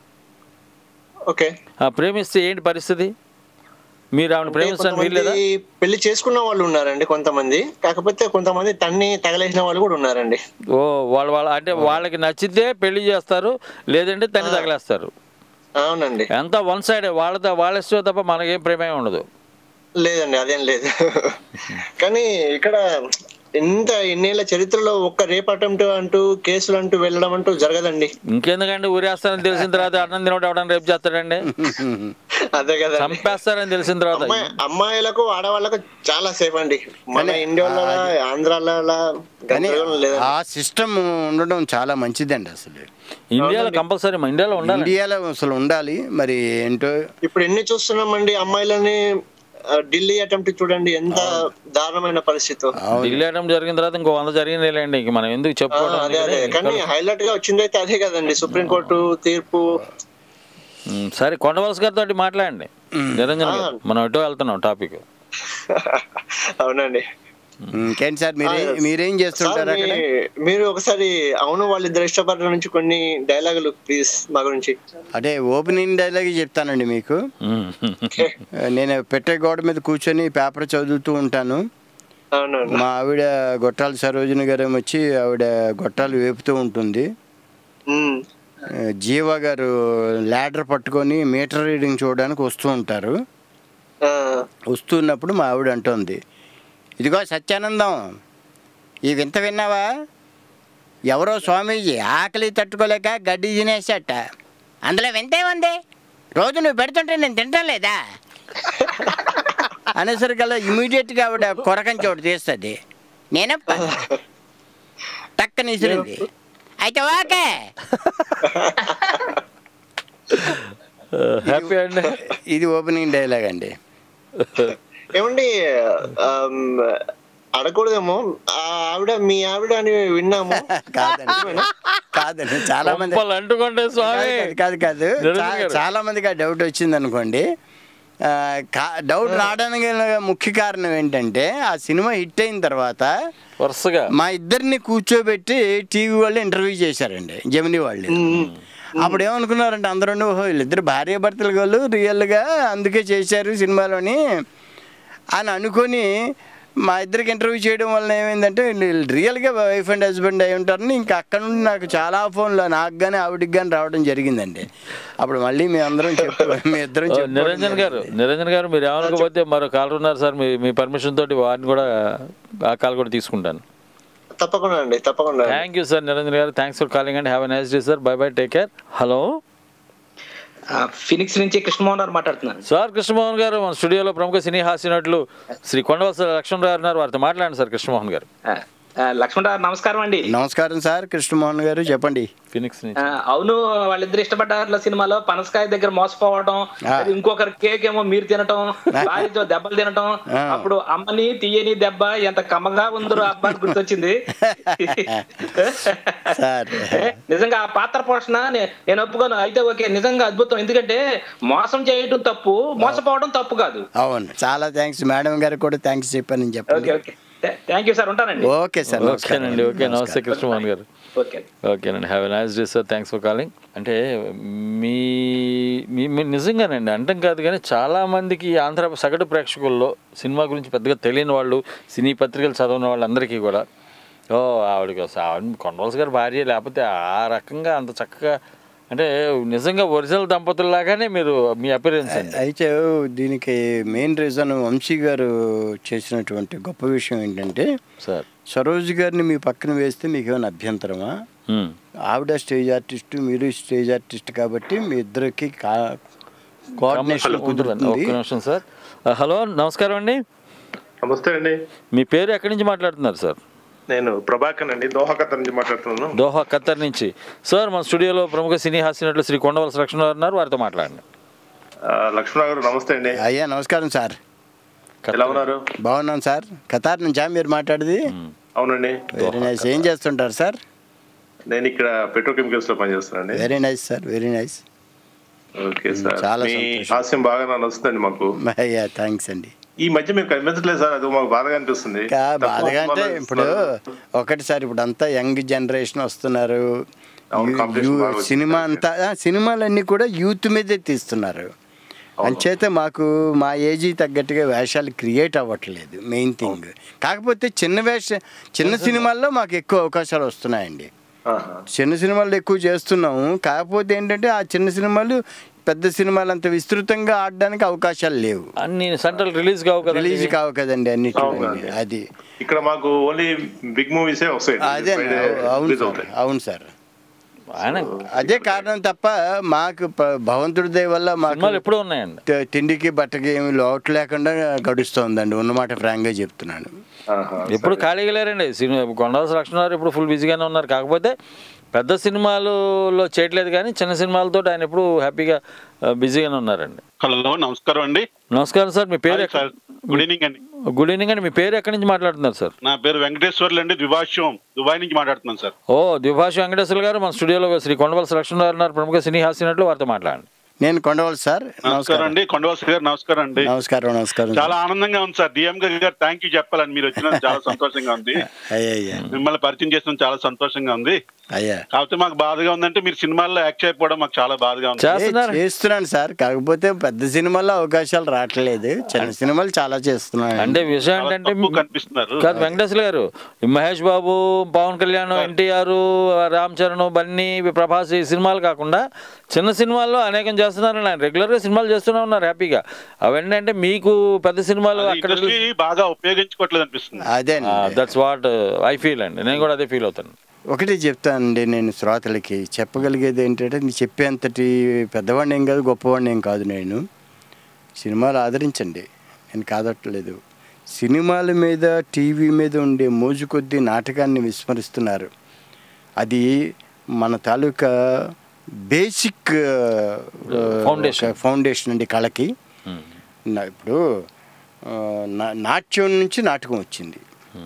ఓకే ప్రేమిస్తే ఏంటి పరిస్థితి మీరు ఆవిడ ప్రేమిస్తాను వీల్లేదా కొంతమంది పెళ్లి చేసుకున్న వాళ్ళు ఉన్నారండి కొంతమంది కాకపోతే కొంతమంది తన్ని తగలేసిన వాళ్ళు కూడా ఉన్నారండి ఓ వాళ్ళ వాళ్ళ అంటే వాళ్ళకి నచ్చితే పెళ్లి చేస్తారు లేదంటే తన్ని తగలేస్తారు అవునండి ఎంత వన్ సైడ్ వాళ్ళతో వాళ్ళ ఇష్టం తప్ప మనకేం ప్రేమే ఉండదు లేదండి అదేం లేదు కానీ ఇక్కడ ఇంత ఎన్నేళ్ల చరిత్రలో ఒక్క రేప్ అటెంప్ట్ అంటూ కేసులు అంటూ వెళ్ళడం అంటూ జరగదండి ఇంకెందుకంటే ఊరేస్తారని తెలిసిన తర్వాత అన్నం తినడం ఎవడని రేపు చేస్తాడండి అదే కదా చంపేస్తారని తెలిసిన తర్వాత అమ్మాయి అమ్మాయిలకు ఆడవాళ్ళకు చాలా సేఫ్ అండి మన ఇండియాలో ఆంధ్రాలో కానీ గందరగోళం లేదండి ఆ సిస్టమ్ ఉండడం చాలా మంచిదండి అసలు ఇండియాలో కంపల్సరీ ఇండియాలో ఉండాలి ఇండియాలో అసలు ఉండాలి మరి ఏంటో ఇప్పుడు ఎన్ని చూస్తున్నామండి అమ్మాయిలని ఆ, ఢిల్లీ అటెంప్ట్ చూడండి ఎంత దారుణమైన పరిస్థితి ఢిల్లీ అటెంప్ట్ జరిగిన తర్వాత ఇంకో వంద జరిగినాయిలేండి ఇంక మనం ఎందుకు చెప్పుకోవడం అదే అదే కానీ హైలైట్ గా వచ్చింది అయితే అదే కదండి సుప్రీంకోర్టు తీర్పు ఉమ్, సరే కొండవలస గారితో మాట్లాడండి నిరంజన్ గారు మనం ఎటో వెళ్తున్నాం టాపిక్ అవునండి ఇంకేంటి సార్ మీరే మీరేం చేస్తుంటారు సార్, అక్కడ మీ- మీరు ఒకసారి అవును వాళ్ళిద్దరు ఇష్టపడడం నుంచి కొన్ని డైలాగులు ప్లీజ్ మా గురించి అదే ఓపెనింగ్ డైలాగ్ చెప్తానండి మీకు నేను పెట్టే గోడ మీద కూర్చొని పేపర్ చదువుతూ ఉంటాను అవునండి మా ఆవిడ గొట్టాల సరోజిని గారు ఏమో వచ్చి ఆవిడ గొట్టాలు వేపుతూ ఉంటుంది ఉమ్, ఆ, జీవ గారు ల్యాడర్ పట్టుకొని మీటర్ రీడింగ్ చూడడానికి వస్తూ ఉంటారు ఆ, వస్తున్నప్పుడు మా ఆవిడ అంటుంది ఇదిగో సత్యానందం ఈ వింత విన్నావా ఎవరో స్వామీజీ ఆకలి తట్టుకోలేక గడ్డి తినేసట అందులో వింతే ఉంది రోజు నువ్వు పెడుతుంటే నేను తింటాం లేదా అనేసరికల్లా ఇమీడియట్గా ఆవిడ కొరకం చోటు తీస్తుంది నేను టక్కని ఇసిరింది అయితే ఓకే హ్యాపీ అండి ఇది ఓపెనింగ్ డైలాగ్ అండి ఏమండి ఆమ్, అడగకూడదేమో ఆ ఆవిడ మీ ఆవిడ అని విన్నాము కాదండి కాదండి చాలా మంది కొంపలు అంటుకుంటే స్వామి కాదు కాదు కాదు నిరంజన్ చా- గారు. చాలా మందికి ఆ డౌట్ వచ్చింది అనుకోండి ఆ, కా- డౌట్ రావడానికి గల ముఖ్య కారణం ఏంటంటే ఆ సినిమా హిట్ అయిన తర్వాత వరుసగా మా ఇద్దరిని కూర్చోబెట్టి టీవీ వాళ్ళు ఇంటర్వ్యూ చేశారండి జమినీ వాళ్ళు అప్పుడు ఏమనుకున్నారంటే అందరూ ఓహో వీళ్ళిద్దరు భార్య భర్తలు వాళ్ళు రియల్గా అందుకే చేశారు సినిమాలోని అని అనుకొని మా ఇద్దరికి ఇంటర్వ్యూ చేయడం వల్ల ఏమైందంటే వీళ్ళు రియల్గా వైఫ్ అండ్ హస్బెండ్ అయి ఉంటారని ఇంకా అక్కడ నుండి నాకు చాలా ఫోన్లు నాకు కానీ ఆవిడకి కానీ రావడం జరిగిందండి అప్పుడు మళ్ళీ మీ అందరం చెప్పు మీ ఇద్దరం ఓ, చెప్పుకోవడం నిరంజన్ గారు నిరంజన్ గారు మీరు ఏమనుకోకపోతే మరో కాలర్ ఉన్నారు సార్ మీ మీ పర్మిషన్ తోటి వారిని కూడా ఆ కాల్ కూడా తీసుకుంటాను తప్పకుండా అండి తప్పకుండా థ్యాంక్ యూ సార్ నిరంజన్ గారు thanks for calling and have a nice day sir bye bye take care hello Phoenix నుంచి కృష్ణమోహన్ గారు మాట్లాడుతున్నాను సార్ కృష్ణమోహన్ గారు మన స్టూడియోలో ప్రముఖ సినీ హాస్యనటులు శ్రీ కొండవలస లక్ష్మణ్ గారు ఉన్నారు వారితో మాట్లాడండి సార్ కృష్ణమోహన్ గారు లక్ష్మణ్ గారు నమస్కారం అండి నమస్కారం సార్ కృష్ణమోహన్ గారు చెప్పండి ఫినిక్స్ ఆ, అవును వాళ్ళిద్దరు ఇష్టపడ్డారుల సినిమాలో పనసకాయ దగ్గర మోసపోవడం ఆ. అది ఇంకొకరి కేక్ ఏమో మీరు తినటం భార్యతో దెబ్బలు తినటం ఆ. అప్పుడు అమ్మని తీయని దెబ్బ ఎంత కమ్మగా ఉందో అబ్బాయి గుర్తొచ్చింది సార్ నిజంగా ఆ పాత్ర పోషణ నే- నేను ఒప్పుకోను అయితే ఓకే నిజంగా అద్భుతం ఎందుకంటే మోసం చేయడం తప్పు మోసపోవడం తప్పు కాదు అవును చాలా థ్యాంక్స్ మేడం గారికి కూడా థ్యాంక్స్ చెప్పాను ఓకే చెప్పండి ఓకే థ్యాంక్ యూ సార్ ఉంటానండి ఓకే సార్ నమస్కారం ఓకేనండి ఓకే నమస్తే కృష్ణమోహన్ గారు ఓకే ఓకేనండి have a nice day sir thanks for calling అంటే మీ మీ మీ నిజంగానండి అంటాం కాదు కానీ చాలామందికి ఈ ఆంధ్ర సగటు ప్రేక్షకుల్లో సినిమా గురించి పెద్దగా తెలియని వాళ్ళు సినీ పత్రికలు చదవని వాళ్ళందరికీ కూడా ఓ ఆవిడకి వస్తా- ఆవిడ కొండవలసి గారి భార్య లేకపోతే ఆ రకంగా అంత చక్కగా అంటే నిజంగా ఒరిజినల్ దంపతుల్లాగానే మీరు మీ అపిరెన్స్ అండి అయితే దీనికి మెయిన్ రీజన్ వంశీ గారు చేసినటువంటి గొప్ప విషయం ఏంటంటే సార్ సరోజ్ గారిని మీ పక్కన వేస్తే మీకు ఏమైనా అభ్యంతరమా హ్మ్. ఆవిడ స్టేజ్ ఆర్టిస్ట్ మీరు స్టేజ్ ఆర్టిస్ట్ కాబట్టి మీ ఇద్దరికి కోఆర్డినేషన్ ఒక్క కుదురుతుంది నిమిషం సార్ ఆ, హలో నమస్కారం అండి నమస్తే అండి మీ పేరు ఎక్కడి నుంచి మాట్లాడుతున్నారు సార్ నేను ప్రభాకర్ అండి దోహా ఖత్తర్ నుంచి మాట్లాడుతున్నాను దోహా ఖత్తర్ నుంచి సార్ మన స్టూడియోలో ప్రముఖ సినీ హాస్యనటులు శ్రీ కొండవలస లక్ష్మణ్ గారు ఉన్నారు వారితో మాట్లాడండి ఆ, లక్ష్మణ గారు నమస్తే అండి అయ్యా నమస్కారం సార్ ఎలా ఉన్నారు బాగున్నాను సార్ ఖతార్ నుంచా మీరు మాట్లాడేది అవునండి వెరీ నైస్ ఏం చేస్తుంటారు సార్ నేను ఇక్కడ పెట్రోకెమికల్స్ లో పనిచేస్తానండి very nice sir very nice okay sir చాలా మీ సంతోషం. హాస్యం బాగా నడుస్తుందండి మాకు అయ్యా థ్యాంక్స్ అండి ఈ మధ్య మీరు కనిపించట్లేదు సార్ అది మాకు బాధగా అనిపిస్తుంది ఇంకా తక్కువ బాధగా అంటే సినిమాలు ఇప్పుడు ఇస్తున్నారు. ఒకటి సార్ ఇప్పుడు అంతా యంగ్ జనరేషన్ వస్తున్నారు అవును, యూ- competition యూ- బాగా వచ్చింది. సినిమా అంతా ఆ, సినిమాలన్నీ కూడా యూత్ మీదే తీస్తున్నారు అంచేత మాకు మా ఏజీ తగ్గట్టుగా వేషాలు క్రియేట్ అవ్వట్లేదు మెయిన్ థింగ్ కాకపోతే చిన్న వేష చిన్న సినిమాల్లో మాకు ఎక్కువ అవకాశాలు వస్తున్నాయండి ఆహా. చిన్న సినిమాలు ఎక్కువ చేస్తున్నాము కాకపోతే ఏంటంటే ఆ చిన్న సినిమాలు పెద్ద సినిమాలు అంత విస్తృతంగా ఆడడానికి అవకాశాలు లేవు అన్ని సెంట్రల్ రిలీజ్ కావు కదా రిలీజ్ కావు కదండి అన్నిటి అవునండి. అది ఇక్కడ మాకు ఓన్లీ బిగ్ మూవీసే వస్తాయి అదే Friday అవును release సార్ అవుతాయి. అవును సార్ ఆయన అదే కారణం తప్ప మాకు ప- భగవంతుడి దయ వల్ల మాకు సినిమాలు ఎప్పుడూ ఉన్నాయండి తి- తిండికి బట్టకి ఏమి లోటు లేకుండా గడుస్తోందండి ఉన్నమాట ఫ్రాంక్గా చెప్తున్నాను ఆహా. ఎప్పుడు ఖాళీగా లేరండి సినిమా కొండవలస లక్ష్మణ్ గారు ఇప్పుడు ఫుల్ బిజీగానే ఉన్నారు కాకపోతే పెద్ద సినిమాలలో చేయట్లేదు కానీ చిన్న సినిమాలతో ఆయన ఎప్పుడు హ్యాపీగా ఆ, బిజీగానే ఉన్నారండి హలో నమస్కారం అండి నమస్కారం సార్ మీ పేరు హాయ్ సార్ గుడ్ ఈవినింగ్ అండి గుడ్ ఈవినింగ్ అండి మీ పేరు ఎక్కడి నుంచి మాట్లాడుతున్నారు సార్ నా పేరు వెంకటేశ్వర్లు అండి ద్విభాష్యం దుబాయ్ నుంచి మాట్లాడుతున్నాను సార్ ఓ ద్విభాష వెంకటేశ్వర గారు మన స్టూడియోలో శ్రీ కొండవలస లక్ష్మణ్ గారు ఉన్నారు ప్రముఖ సినీ హాస్యనట్లు వారితో మాట్లాడండి నేను కొండవల్ సార్ నమస్కారం నమస్కారం అండి కొండవాసి గారు నమస్కారం అండి నమస్కారం నమస్కారం చాలా ఆనందంగా ఉంది సార్ డిఎం గారు థ్యాంక్ యూ చెప్పాలని మీరు వచ్చినందుకు చాలా సంతోషంగా ఉంది అయ్యా అయ్యా మిమ్మల్ని పరిచయం చేసిన చాలా సంతోషంగా ఉంది అయ్యా కాకపోతే మాకు బాధగా ఉందంటే మీరు సినిమాల్లో యాక్ట్ చేయకపోవడం మాకు చాలా బాధగా ఉంది ఏ, చేస్తున్నాను సార్ కాకపోతే పెద్ద సినిమాల్లో అవకాశాలు రావట్లేదు చిన్న సినిమాలు చాలా చేస్తున్నాను అంటే విషయం ఏంటంటే కనిపిస్తున్నారు కాదు వెంకటేశ్వర గారు ఈ మహేష్ బాబు పవన్ కళ్యాణ్ ఎన్టీఆర్ రామ్ చరణ్ బన్నీ ప్రభాస్ ఈ సినిమాలు కాకుండా చిన్న సినిమాల్లో అనేకం చేస్తున్నారు ఆయన రెగ్యులర్గా సినిమాలు చేస్తూనే ఉన్నారు హ్యాపీగా అవన్నీ అంటే మీకు పెద్ద సినిమాలు అక్కడ ఇండస్ట్రీ బాగా ఉపయోగించుకోవట్లేదు అనిపిస్తుంది అదే దట్స్ వాట్ ఐ ఫీల్ అండి నేను కూడా అదే ఫీల్ అవుతాను ఒకటి చెప్తానండి నేను శ్రోతలకి చెప్పగలిగేది ఏంటంటే నీ చెప్పేంతటి పెద్దవాడిని ఏం కాదు గొప్పవాడిని ఏం కాదు నేను సినిమాలు ఆదరించండి నేను కాదట్లేదు సినిమాల మీద టీవీ మీద ఉండే మోజు కొద్దీ నాటకాన్ని విస్మరిస్తున్నారు అది మన తాలూకా బేసిక్ Foundation. ఫౌండేషన్ అండి కళకి నా- ఇప్పుడు ఆ, నా- నాట్యం నుంచి నాటకం వచ్చింది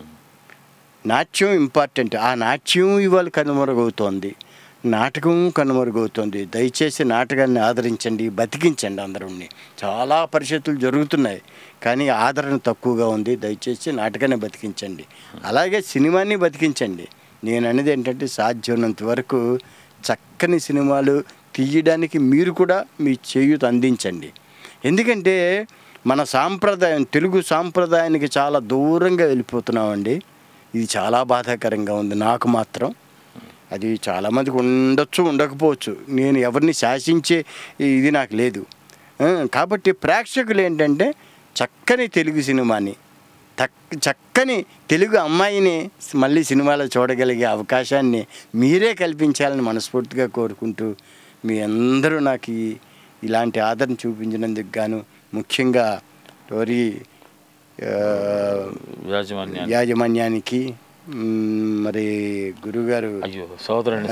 నాట్యం ఇంపార్టెంట్ ఆ నాట్యం ఇవాళ కనుమరుగవుతోంది నాటకం కనుమరుగవుతోంది దయచేసి నాటకాన్ని ఆదరించండి బతికించండి అందరిని చాలా పరిస్థితులు జరుగుతున్నాయి కానీ ఆదరణ తక్కువగా ఉంది దయచేసి నాటకాన్ని బతికించండి అలాగే సినిమాని బతికించండి నేను అనేది ఏంటంటే సాధ్యమైనంత వరకు చక్కని సినిమాలు తీయడానికి మీరు కూడా మీ చేయూత అందించండి ఎందుకంటే మన సాంప్రదాయం తెలుగు సాంప్రదాయానికి చాలా దూరంగా వెళ్ళిపోతున్నామండి ఇది చాలా బాధాకరంగా ఉంది నాకు మాత్రం అది చాలామందికి ఉండొచ్చు ఉండకపోవచ్చు నేను ఎవరిని శాసించే ఇది నాకు లేదు ఆ, కాబట్టి ప్రేక్షకులు ఏంటంటే చక్కని తెలుగు సినిమాని తక్ చక్కని తెలుగు అమ్మాయిని మళ్ళీ సినిమాలో చూడగలిగే అవకాశాన్ని మీరే కల్పించాలని మనస్ఫూర్తిగా కోరుకుంటూ మీ అందరూ నాకు ఈ ఇలాంటి ఆదరణ చూపించినందుకు గాను ముఖ్యంగా టోరీ ఆ, యాజమాన్యాన్ని యాజమాన్యానికి మ్, మరి గురుగారు అయ్యో సోదరుని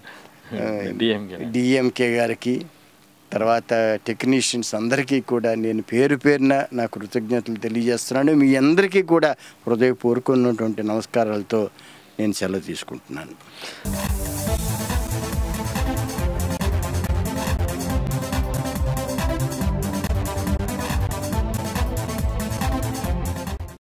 డిఎంకే డిఎంకే గారికి తర్వాత టెక్నీషియన్స్ అందరికీ కూడా నేను పేరు పేరున నా కృతజ్ఞతలు తెలియజేస్తున్నాను మీ అందరికీ కూడా హృదయపూర్వకమైనటువంటి నమస్కారాలతో నేను సెలవు తీసుకుంటున్నాను